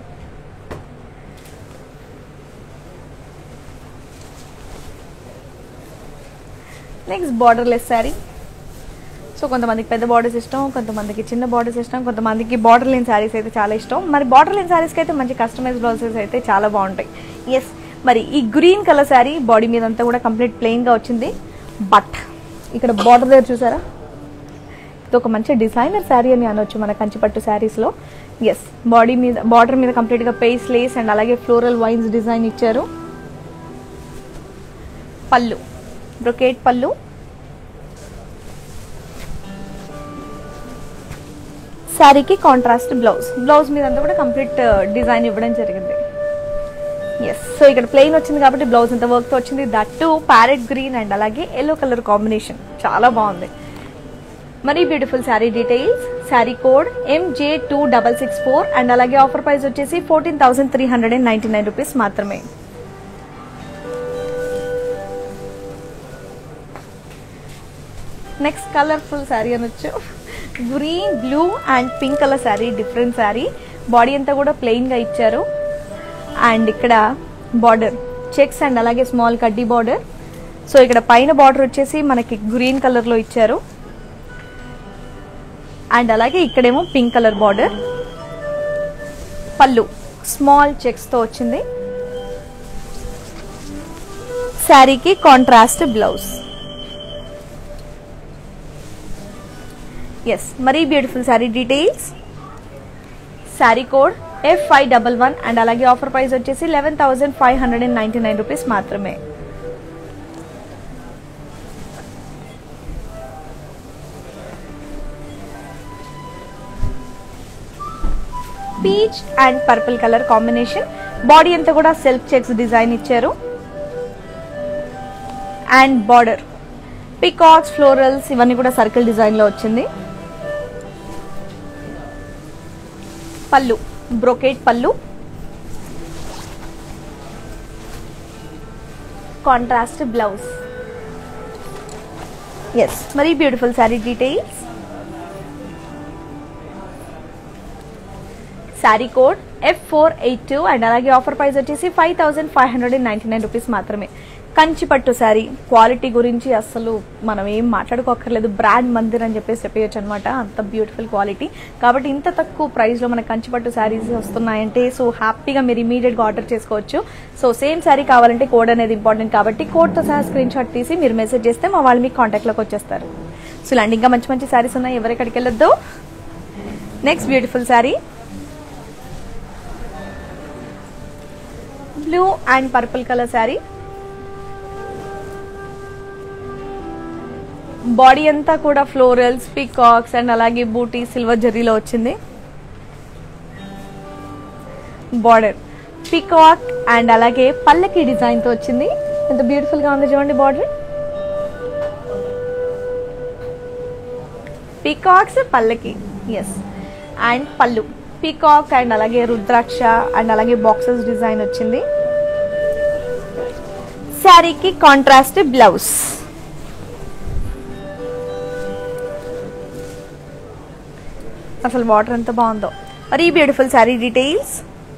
నెక్స్ట్ బార్డర్లెస్ శారీ సో కొంతమందికి పెద్ద బార్డర్స్ ఇష్టం కొంతమందికి చిన్న బార్డర్స్ ఇష్టం కొంతమందికి బార్డర్ లేని శారీస్ అయితే చాలా ఇష్టం మరి బార్డర్ లేని శారీస్కి అయితే మంచి కస్టమైజ్ బ్లౌజెస్ అయితే చాలా బాగుంటాయి ఎస్ మరి ఈ గ్రీన్ కలర్ శారీ బాడీ మీద అంతా కూడా కంప్లీట్ ప్లెయిన్గా వచ్చింది బట్ ఇక్కడ బార్డర్ దగ్గర చూసారా ఇది ఒక మంచి డిజైనర్ శారీ అని అనొచ్చు మన కంచిపట్టు శారీస్లో ఎస్ బాడీ మీద బార్డర్ మీద కంప్లీట్గా పేస్ లేస్ అండ్ అలాగే ఫ్లోరల్ వైన్స్ డిజైన్ ఇచ్చారు పళ్ళు బ్రొకేట్ పళ్ళు శారీకి కాంట్రాస్ట్ బ్లౌజ్ బ్లౌజ్ మీద అంతా కూడా కంప్లీట్ డిజైన్ ఇవ్వడం జరిగింది ఎస్ సో ఇక్కడ ప్లెయిన్ వచ్చింది కాబట్టి బ్లౌజ్ అంత వర్క్ తో వచ్చింది that too parrot green and అలాగే ఎల్లో కలర్ కాంబినేషన్ చాలా బాగుంది మరీ beautiful sari details sari code MJ two double six four and అలాగే ఆఫర్ ప్రైస్ వచ్చేసి fourteen thousand three hundred and ninety nine rupees మాత్రమే నెక్స్ట్ కలర్ఫుల్ శారీ అనొచ్చు green blue and pink colour sari different sari body అంతా కూడా plain గా ఇచ్చారు అండ్ ఇక్కడ బార్డర్ చెక్స్ అండ్ అలాగే స్మాల్ కడ్డీ బార్డర్ సో ఇక్కడ పైన బార్డర్ వచ్చేసి మనకి గ్రీన్ కలర్ లో ఇచ్చారు అండ్ అలాగే ఇక్కడేమో pink colour border pallu small checks తో వచ్చింది శారీకి కాంట్రాస్ట్ బ్లౌజ్ ఎస్ మరీ beautiful sari details sari code F five double one and అలాగే ఆఫర్ ప్రైస్ వచ్చేసి eleven thousand five hundred and ninety nine rupees మాత్రమే peach and purple colour combination body అంతా కూడా self checks design ఇచ్చారు అండ్ బార్డర్ పికాక్స్ ఫ్లోరల్స్ ఇవన్నీ కూడా circle design లో వచ్చింది పళ్ళు brocade pallu contrast blouse yes మరి beautiful sari details sari code F four eight two and అలాగే ఆఫర్ ప్రైస్ వచ్చేసి five thousand five hundred and ninety nine rupees మాత్రమే కంచి పట్టు శారీ క్వాలిటీ గురించి అసలు మనం ఏం మాట్లాడుకోక్కర్లేదు బ్రాండ్ మందిర్ అని చెప్పేసి చెప్పేయచ్చు అనమాట అంత బ్యూటిఫుల్ క్వాలిటీ కాబట్టి ఇంత తక్కువ ప్రైస్ లో మనకి కంచి పట్టు శారీస్ వస్తున్నాయంటే సో హ్యాపీగా మీరు ఇమీడియట్ గా ఆర్డర్ చేసుకోవచ్చు సో సేమ్ శారీ కావాలంటే కోడ్ అనేది ఇంపార్టెంట్ కాబట్టి కోడ్ తో సహా స్క్రీన్ షాట్ తీసి మీరు మెసేజ్ చేస్తే మా వాళ్ళు మీకు కాంటాక్ట్ లోకి వచ్చేస్తారు సో ఇలాంటి ఇంకా మంచి మంచి శారీస్ ఉన్నాయి ఎవరెక్కడికి వెళ్ళొద్దు next beautiful sari blue and purple colour sari body అంతా కూడా ఫ్లోరల్స్ పికాక్స్ అండ్ అలాగే బూటీ సిల్వర్ జరీలో వచ్చింది బార్డర్ పికాక్ అండ్ అలాగే పల్లకి డిజైన్ తో వచ్చింది ఎంత బ్యూటిఫుల్ గా ఉంది చూడండి బార్డర్ పికాక్స్ పల్లకి ఎస్ అండ్ పళ్ళు పికాక్ అండ్ అలాగే రుద్రాక్ష అండ్ అలాగే బాక్సెస్ డిజైన్ వచ్చింది శారీకి కాంట్రాస్ట్ బ్లౌజ్ అసలు వాటర్ ఎంత బాగుందో మరి beautiful sari details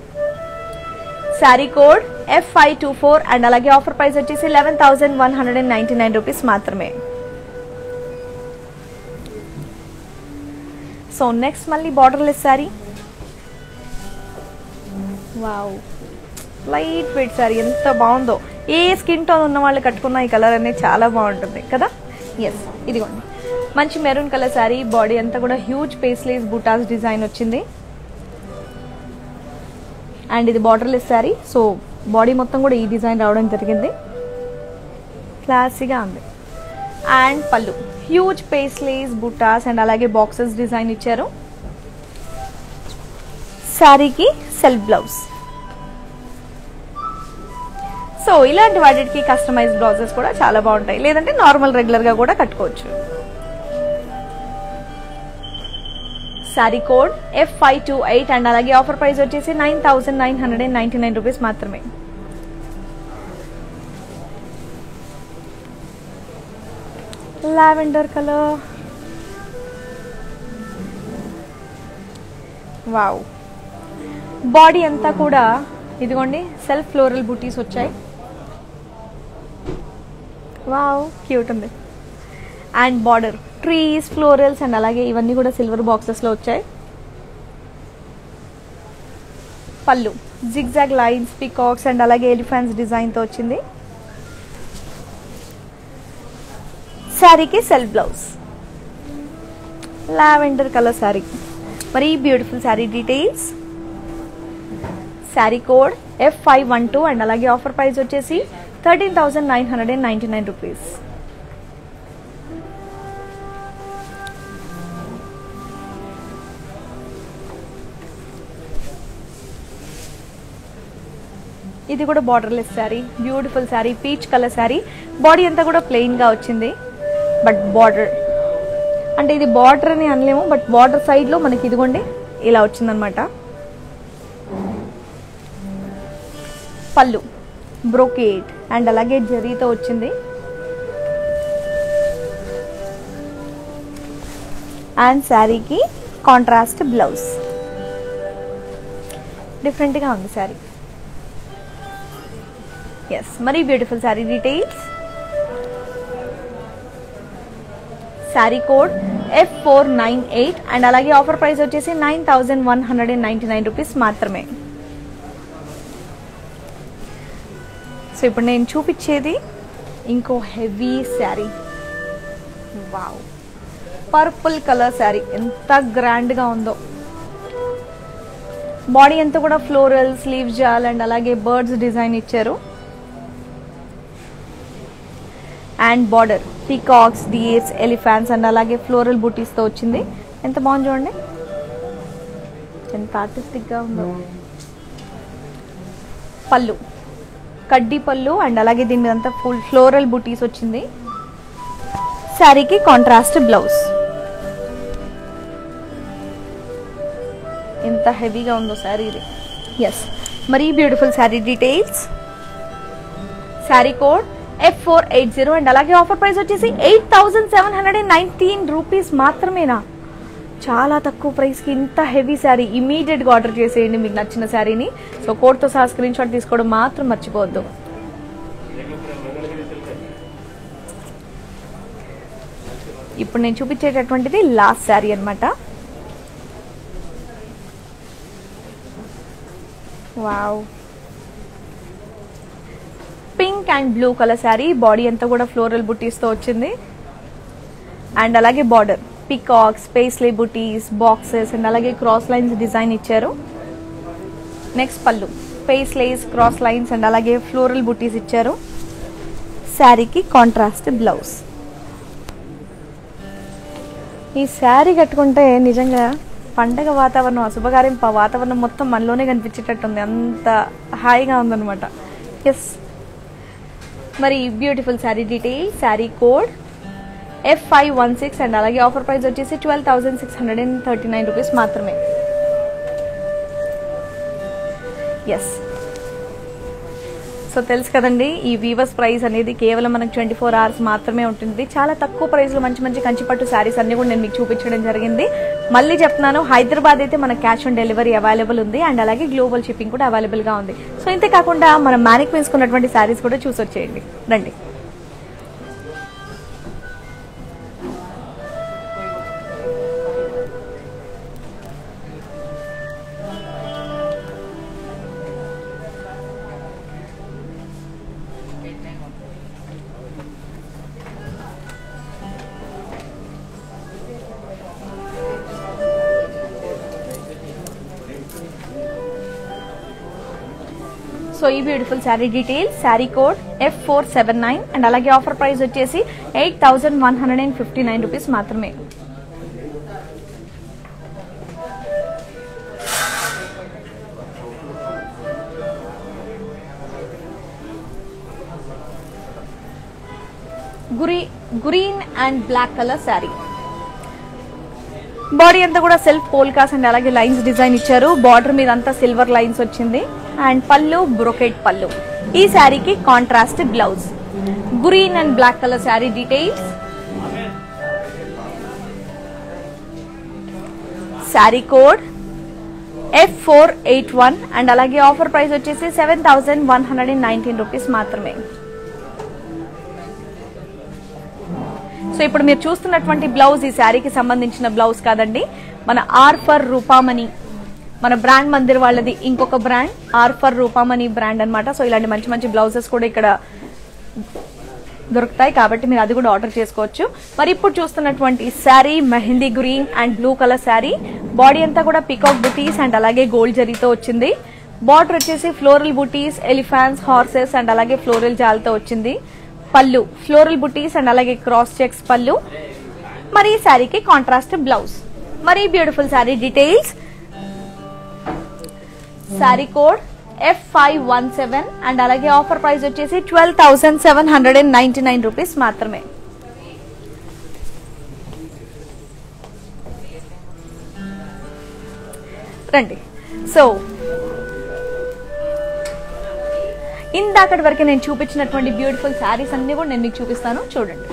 sari code F five two four and అలాగే ఆఫర్ ప్రైస్ వచ్చేసి eleven thousand one hundred and ninety nine rupees మాత్రమే సో నెక్స్ట్ మళ్ళీ borderless sari wow light weight sari ఎంత బాగుందో ఏ స్కిన్ టోన్ ఉన్న వాళ్ళు కట్టుకున్న ఈ కలర్ అనేది చాలా బాగుంటుంది కదా ఎస్ ఇదిగోండి మంచి మెరూన్ కలర్ శారీ బాడీ అంతా కూడా హ్యూజ్ పేస్లేస్ బుటాస్ డిజైన్ వచ్చింది అండ్ ఇది బార్డర్లెస్ శారీ సో బాడీ మొత్తం కూడా ఈ డిజైన్ రావడం జరిగింది క్లాసీగా ఉంది and pallu huge paisleys butas and అలాగే బాక్సెస్ డిజైన్ ఇచ్చారు శారీకి సెల్ఫ్ బ్లౌజ్ సో ఇలాంటి వాటికి కస్టమైజ్ బ్లౌజెస్ కూడా చాలా బాగుంటాయి లేదంటే నార్మల్ రెగ్యులర్ గా కూడా కట్టుకోవచ్చు sari code F five two eight and అలాగే ఆఫర్ ప్రైస్ వచ్చేసి nine thousand nine hundred and ninety nine rupees మాత్రమే లావెండర్ కలర్ వావ్ బాడీ అంతా కూడా ఇదిగోండి సెల్ఫ్ ఫ్లోరల్ బూటీస్ వచ్చాయి వావ్ క్యూట్ ఉంది and border trees florals and అలాగే ఇవన్నీ కూడా సిల్వర్ బాక్సెస్లో వచ్చాయి pallu zigzag lines peacocks and అలాగే ఎలిఫెంట్స్ డిజైన్తో వచ్చింది శారీకి self blouse lavender colour sari మరి beautiful sari details sari code F five one two and అలాగే ఆఫర్ ప్రైస్ వచ్చేసి thirteen thousand nine hundred and ninety nine rupees ఇది కూడా borderless sari beautiful sari peach colour sari body అంతా కూడా ప్లెయిన్ గా వచ్చింది బట్ బార్డర్ అంటే ఇది బార్డర్ అని అనలేము బట్ బార్డర్ సైడ్ లో మనకి ఇదిగోండి ఇలా వచ్చిందనమాట పళ్ళు బ్రోకేట్ అండ్ అలాగే జరీతో వచ్చింది అండ్ శారీకి కాంట్రాస్ట్ బ్లౌజ్ డిఫరెంట్గా ఉంది శారీ ఎస్ మరీ beautiful sari details sari code F four nine eight and అలాగే ఆఫర్ ప్రైస్ వచ్చేసి nine thousand one hundred and ninety nine rupees మాత్రమే సో ఇప్పుడు నేను చూపించేది ఇంకో heavy sari wow purple colour sari ఎంత గ్రాండ్గా ఉందో బాడీ అంతా కూడా ఫ్లోరల్ స్లీవ్ జాల్ అండ్ అలాగే బర్డ్స్ డిజైన్ ఇచ్చారు and border peacocks deers elephants and అలాగే ఫ్లోరల్ బూటీస్తో వచ్చింది ఎంత బాగుంది చూడండి ఎంత ఆర్టిస్టిక్గా ఉందో పళ్ళు కడ్డీ పళ్ళు అండ్ అలాగే దీని మీద అంతా ఫుల్ ఫ్లోరల్ బూటీస్ వచ్చింది శారీకి కాంట్రాస్ట్ బ్లౌజ్ ఎంత హెవీగా ఉందో శారీ ఇది ఎస్ మరీ beautiful sari details sari code F four eight zero and అలాగే ఆఫర్ ప్రైస్ వచ్చేసి eight thousand seven hundred and nineteen rupees మాత్రమేనా చాలా తక్కువ ప్రైస్కి ఇంత హెవీ శారీ ఇమీడియట్గా ఆర్డర్ చేసేయండి మీకు నచ్చిన శారీని సో కోడ్తో సహా స్క్రీన్ షాట్ తీసుకోవడం మాత్రం మర్చిపోవద్దు ఇప్పుడు నేను చూపించేటటువంటిది లాస్ట్ శారీ అన్నమాట wow pink and blue colour sari body అంతా కూడా ఫ్లోరల్ బుట్టీస్తో వచ్చింది అండ్ అలాగే border peacocks paisley butis boxes and అలాగే క్రాస్ లైన్స్ డిజైన్ ఇచ్చారు next pallu paisleys cross lines and అలాగే ఫ్లోరల్ బుటీస్ ఇచ్చారు శారీకి కాంట్రాస్ట్ బ్లౌజ్ ఈ శారీ కట్టుకుంటే నిజంగా పండగ వాతావరణం అశుభకార్యం ప- వాతావరణం మొత్తం మనలోనే కనిపించేటట్టుంది అంత హాయిగా ఉందన్నమాట ఎస్ మరి beautiful sari detail sari code F five one six and అలాగే ఆఫర్ ప్రైస్ వచ్చేసి twelve thousand six hundred and thirty nine rupees మాత్రమే ఎస్ సో తెలుసు కదండి ఈ వీవర్స్ ప్రైస్ అనేది కేవలం మనకు ట్వంటీ ఫోర్ అవర్స్ మాత్రమే ఉంటుంది చాలా తక్కువ ప్రైస్లో మంచి మంచి కంచిపట్టు శారీస్ అన్ని కూడా నేను మీకు చూపించడం జరిగింది మళ్ళీ చెప్తున్నాను హైదరాబాద్ అయితే మన క్యాష్ ఆన్ డెలివరీ అవైలబుల్ ఉంది అండ్ అలాగే గ్లోబల్ షిప్పింగ్ కూడా అవైలబుల్ గా ఉంది సో ఇంతే కాకుండా మన మ్యానిక్ వేసుకున్నటువంటి శారీస్ కూడా చూసి వచ్చేయండి రండి సో ఈ beautiful sari detail sari code F four seven nine and అలాగే ఆఫర్ ప్రైస్ వచ్చేసి eight thousand one hundred and fifty nine rupees మాత్రమే గురి green and black colour sari body అంతా కూడా సెల్ఫ్ పోల్కాస్ అండ్ అలాగే లైన్స్ డిజైన్ ఇచ్చారు బార్డర్ మీద అంతా సిల్వర్ లైన్స్ వచ్చింది అండ్ పళ్ళు బ్రొకెట్ పళ్ళు ఈ శారీకి contrast blouse green and black colour sari details sari code F four eight one and అలాగే ఆఫర్ ప్రైస్ వచ్చేసి seven thousand one hundred and nineteen rupees మాత్రమే సో ఇప్పుడు మీరు చూస్తున్నటువంటి బ్లౌజ్ ఈ శారీకి సంబంధించిన బ్లౌజ్ కాదండి మన ఆర్ ఫర్ రూపామణి మన బ్రాండ్ మందిర్ వాళ్ళది ఇంకొక brand R for Rupamani brand అన్నమాట సో ఇలాంటి మంచి మంచి బ్లౌజెస్ కూడా ఇక్కడ దొరుకుతాయి కాబట్టి మీరు అది కూడా ఆర్డర్ చేసుకోవచ్చు మరి ఇప్పుడు చూస్తున్నటువంటి sari mehndi green and blue colour sari body అంతా కూడా పికాక్ బుటీస్ అండ్ అలాగే గోల్డ్ జరీతో వచ్చింది బార్డర్ వచ్చేసి floral butis elephants horses and అలాగే ఫ్లోరల్ జాల్తో వచ్చింది పళ్ళు ఫ్లోరల్ బుటీస్ అండ్ అలాగే క్రాస్ చెక్స్ పళ్ళు మరి ఈ శారీకి కాంట్రాస్ట్ బ్లౌజ్ మరి beautiful sari details sari code F five one seven and అలాగే ఆఫర్ ప్రైస్ వచ్చేసి twelve thousand seven hundred and ninety nine rupees మాత్రమే రండి సో ఇందాకటి వరకు నేను చూపించినటువంటి బ్యూటిఫుల్ శారీస్ అన్ని కూడా నేను మీకు చూపిస్తాను చూడండి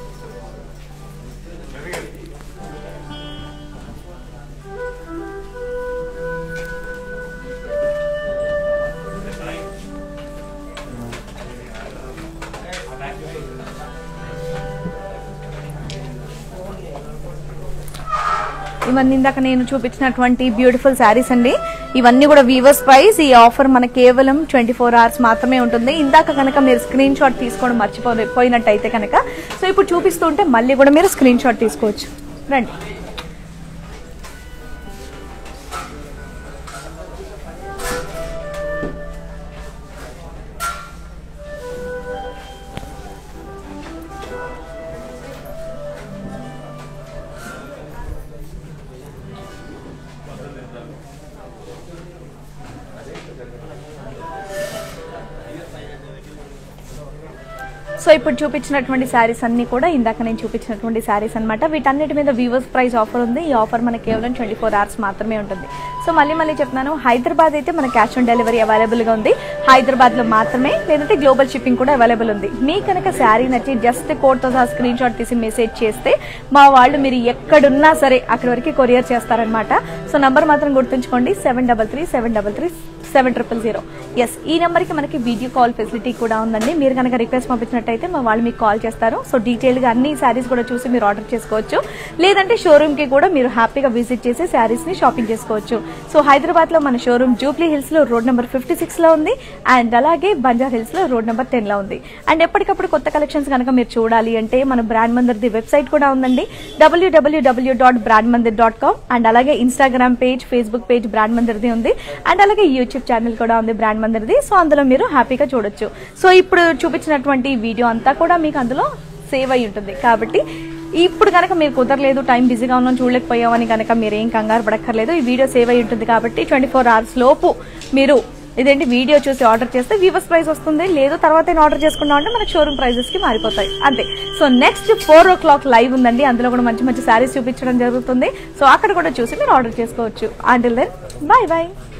ఇవన్నీ ఇందాక నేను చూపించినటువంటి బ్యూటిఫుల్ శారీస్ అండి ఇవన్నీ కూడా వీవర్స్ ప్రైస్ ఈ ఆఫర్ మన కేవలం ట్వంటీ ఫోర్ అవర్స్ మాత్రమే ఉంటుంది ఇందాక కనుక మీరు స్క్రీన్ షాట్ తీసుకోవడం మర్చిపోయినట్టయితే కనుక సో ఇప్పుడు చూపిస్తుంటే మళ్ళీ కూడా మీరు స్క్రీన్ షాట్ తీసుకోవచ్చు రండి సో ఇప్పుడు చూపించినటువంటి శారీస్ అన్ని కూడా ఇందాక నేను చూపించినటువంటి శారీస్ అన్నమాట వీటన్నిటి మీద వ్యూవర్స్ ప్రైస్ ఆఫర్ ఉంది ఈ ఆఫర్ మనకి కేవలం ట్వంటీ ఫోర్ అవర్స్ మాత్రమే ఉంటుంది సో మళ్ళీ మళ్ళీ చెప్తున్నాను హైదరాబాద్ అయితే మన క్యాష్ ఆన్ డెలివరీ అవైలబుల్ గా ఉంది హైదరాబాద్ లో మాత్రమే లేదంటే గ్లోబల్ షిప్పింగ్ కూడా అవైలబుల్ ఉంది మీ కనుక శారీ నచ్చి జస్ట్ కోడ్ తో సహా స్క్రీన్ షాట్ తీసి మెసేజ్ చేస్తే మా వాళ్ళు మీరు ఎక్కడున్నా సరే అక్కడి వరకు కొరియర్ చేస్తారనమాట సో నంబర్ మాత్రం గుర్తుంచుకోండి seven double three seven double three seven triple zero yes ఈ నెంబర్కి మనకి వీడియో కాల్ ఫెసిలిటీ కూడా ఉందండి మీరు కనుక రిక్వెస్ట్ పంపించినట్టయితే మా వాళ్ళు మీకు కాల్ చేస్తారు సో డీటెయిల్గా అన్ని శారీస్ కూడా చూసి మీరు ఆర్డర్ చేసుకోవచ్చు లేదంటే షోరూమ్కి కూడా మీరు హ్యాపీగా విజిట్ చేసి శారీస్ని షాపింగ్ చేసుకోవచ్చు సో హైదరాబాద్లో మన షోరూమ్ జూబ్లీ హిల్స్లో రోడ్ నెంబర్ ఫిఫ్టీ సిక్స్లో ఉంది అండ్ అలాగే బంజార్ హిల్స్లో రోడ్ నెంబర్ టెన్లో ఉంది అండ్ ఎప్పటికప్పుడు కొత్త కలెక్షన్స్ కనుక మీరు చూడాలి అంటే మన బ్రాండ్ మందిర్ది వెబ్సైట్ కూడా ఉందండి డబ్ల్యూడబ్ల్యూడబ్ల్యూ dot brand Mandir dot com and అలాగే Instagram page Facebook page brand మందిర్ది ఉంది అండ్ అలాగే యూట్యూబ్ ఛానల్ కూడా ఉంది బ్రాండ్ మందిర్ది సో అందులో మీరు హ్యాపీగా చూడొచ్చు సో ఇప్పుడు చూపించినటువంటి వీడియో అంతా కూడా మీకు అందులో సేవ్ అయి ఉంటుంది కాబట్టి ఇప్పుడు కనుక మీరు కుదరలేదు టైం బిజీగా ఉన్నాం చూడలేకపోయామని కనుక మీరు ఏం కంగారు పడక్కర్లేదు ఈ వీడియో సేవ్ అయి ఉంటుంది కాబట్టి ట్వంటీ ఫోర్ అవర్స్ లోపు మీరు ఇదేంటి వీడియో చూసి ఆర్డర్ చేస్తే వీవర్స్ ప్రైస్ వస్తుంది లేదు తర్వాత ఆర్డర్ చేసుకున్నాం అంటే మనకి షోరూమ్ ప్రైజెస్ కి మారిపోతాయి అంతే so next four o'clock live ఉందండి అందులో కూడా మంచి మంచి శారీస్ చూపించడం జరుగుతుంది సో అక్కడ కూడా చూసి మీరు ఆర్డర్ చేసుకోవచ్చు అంటిల్ దెన్ బాయ్ బాయ్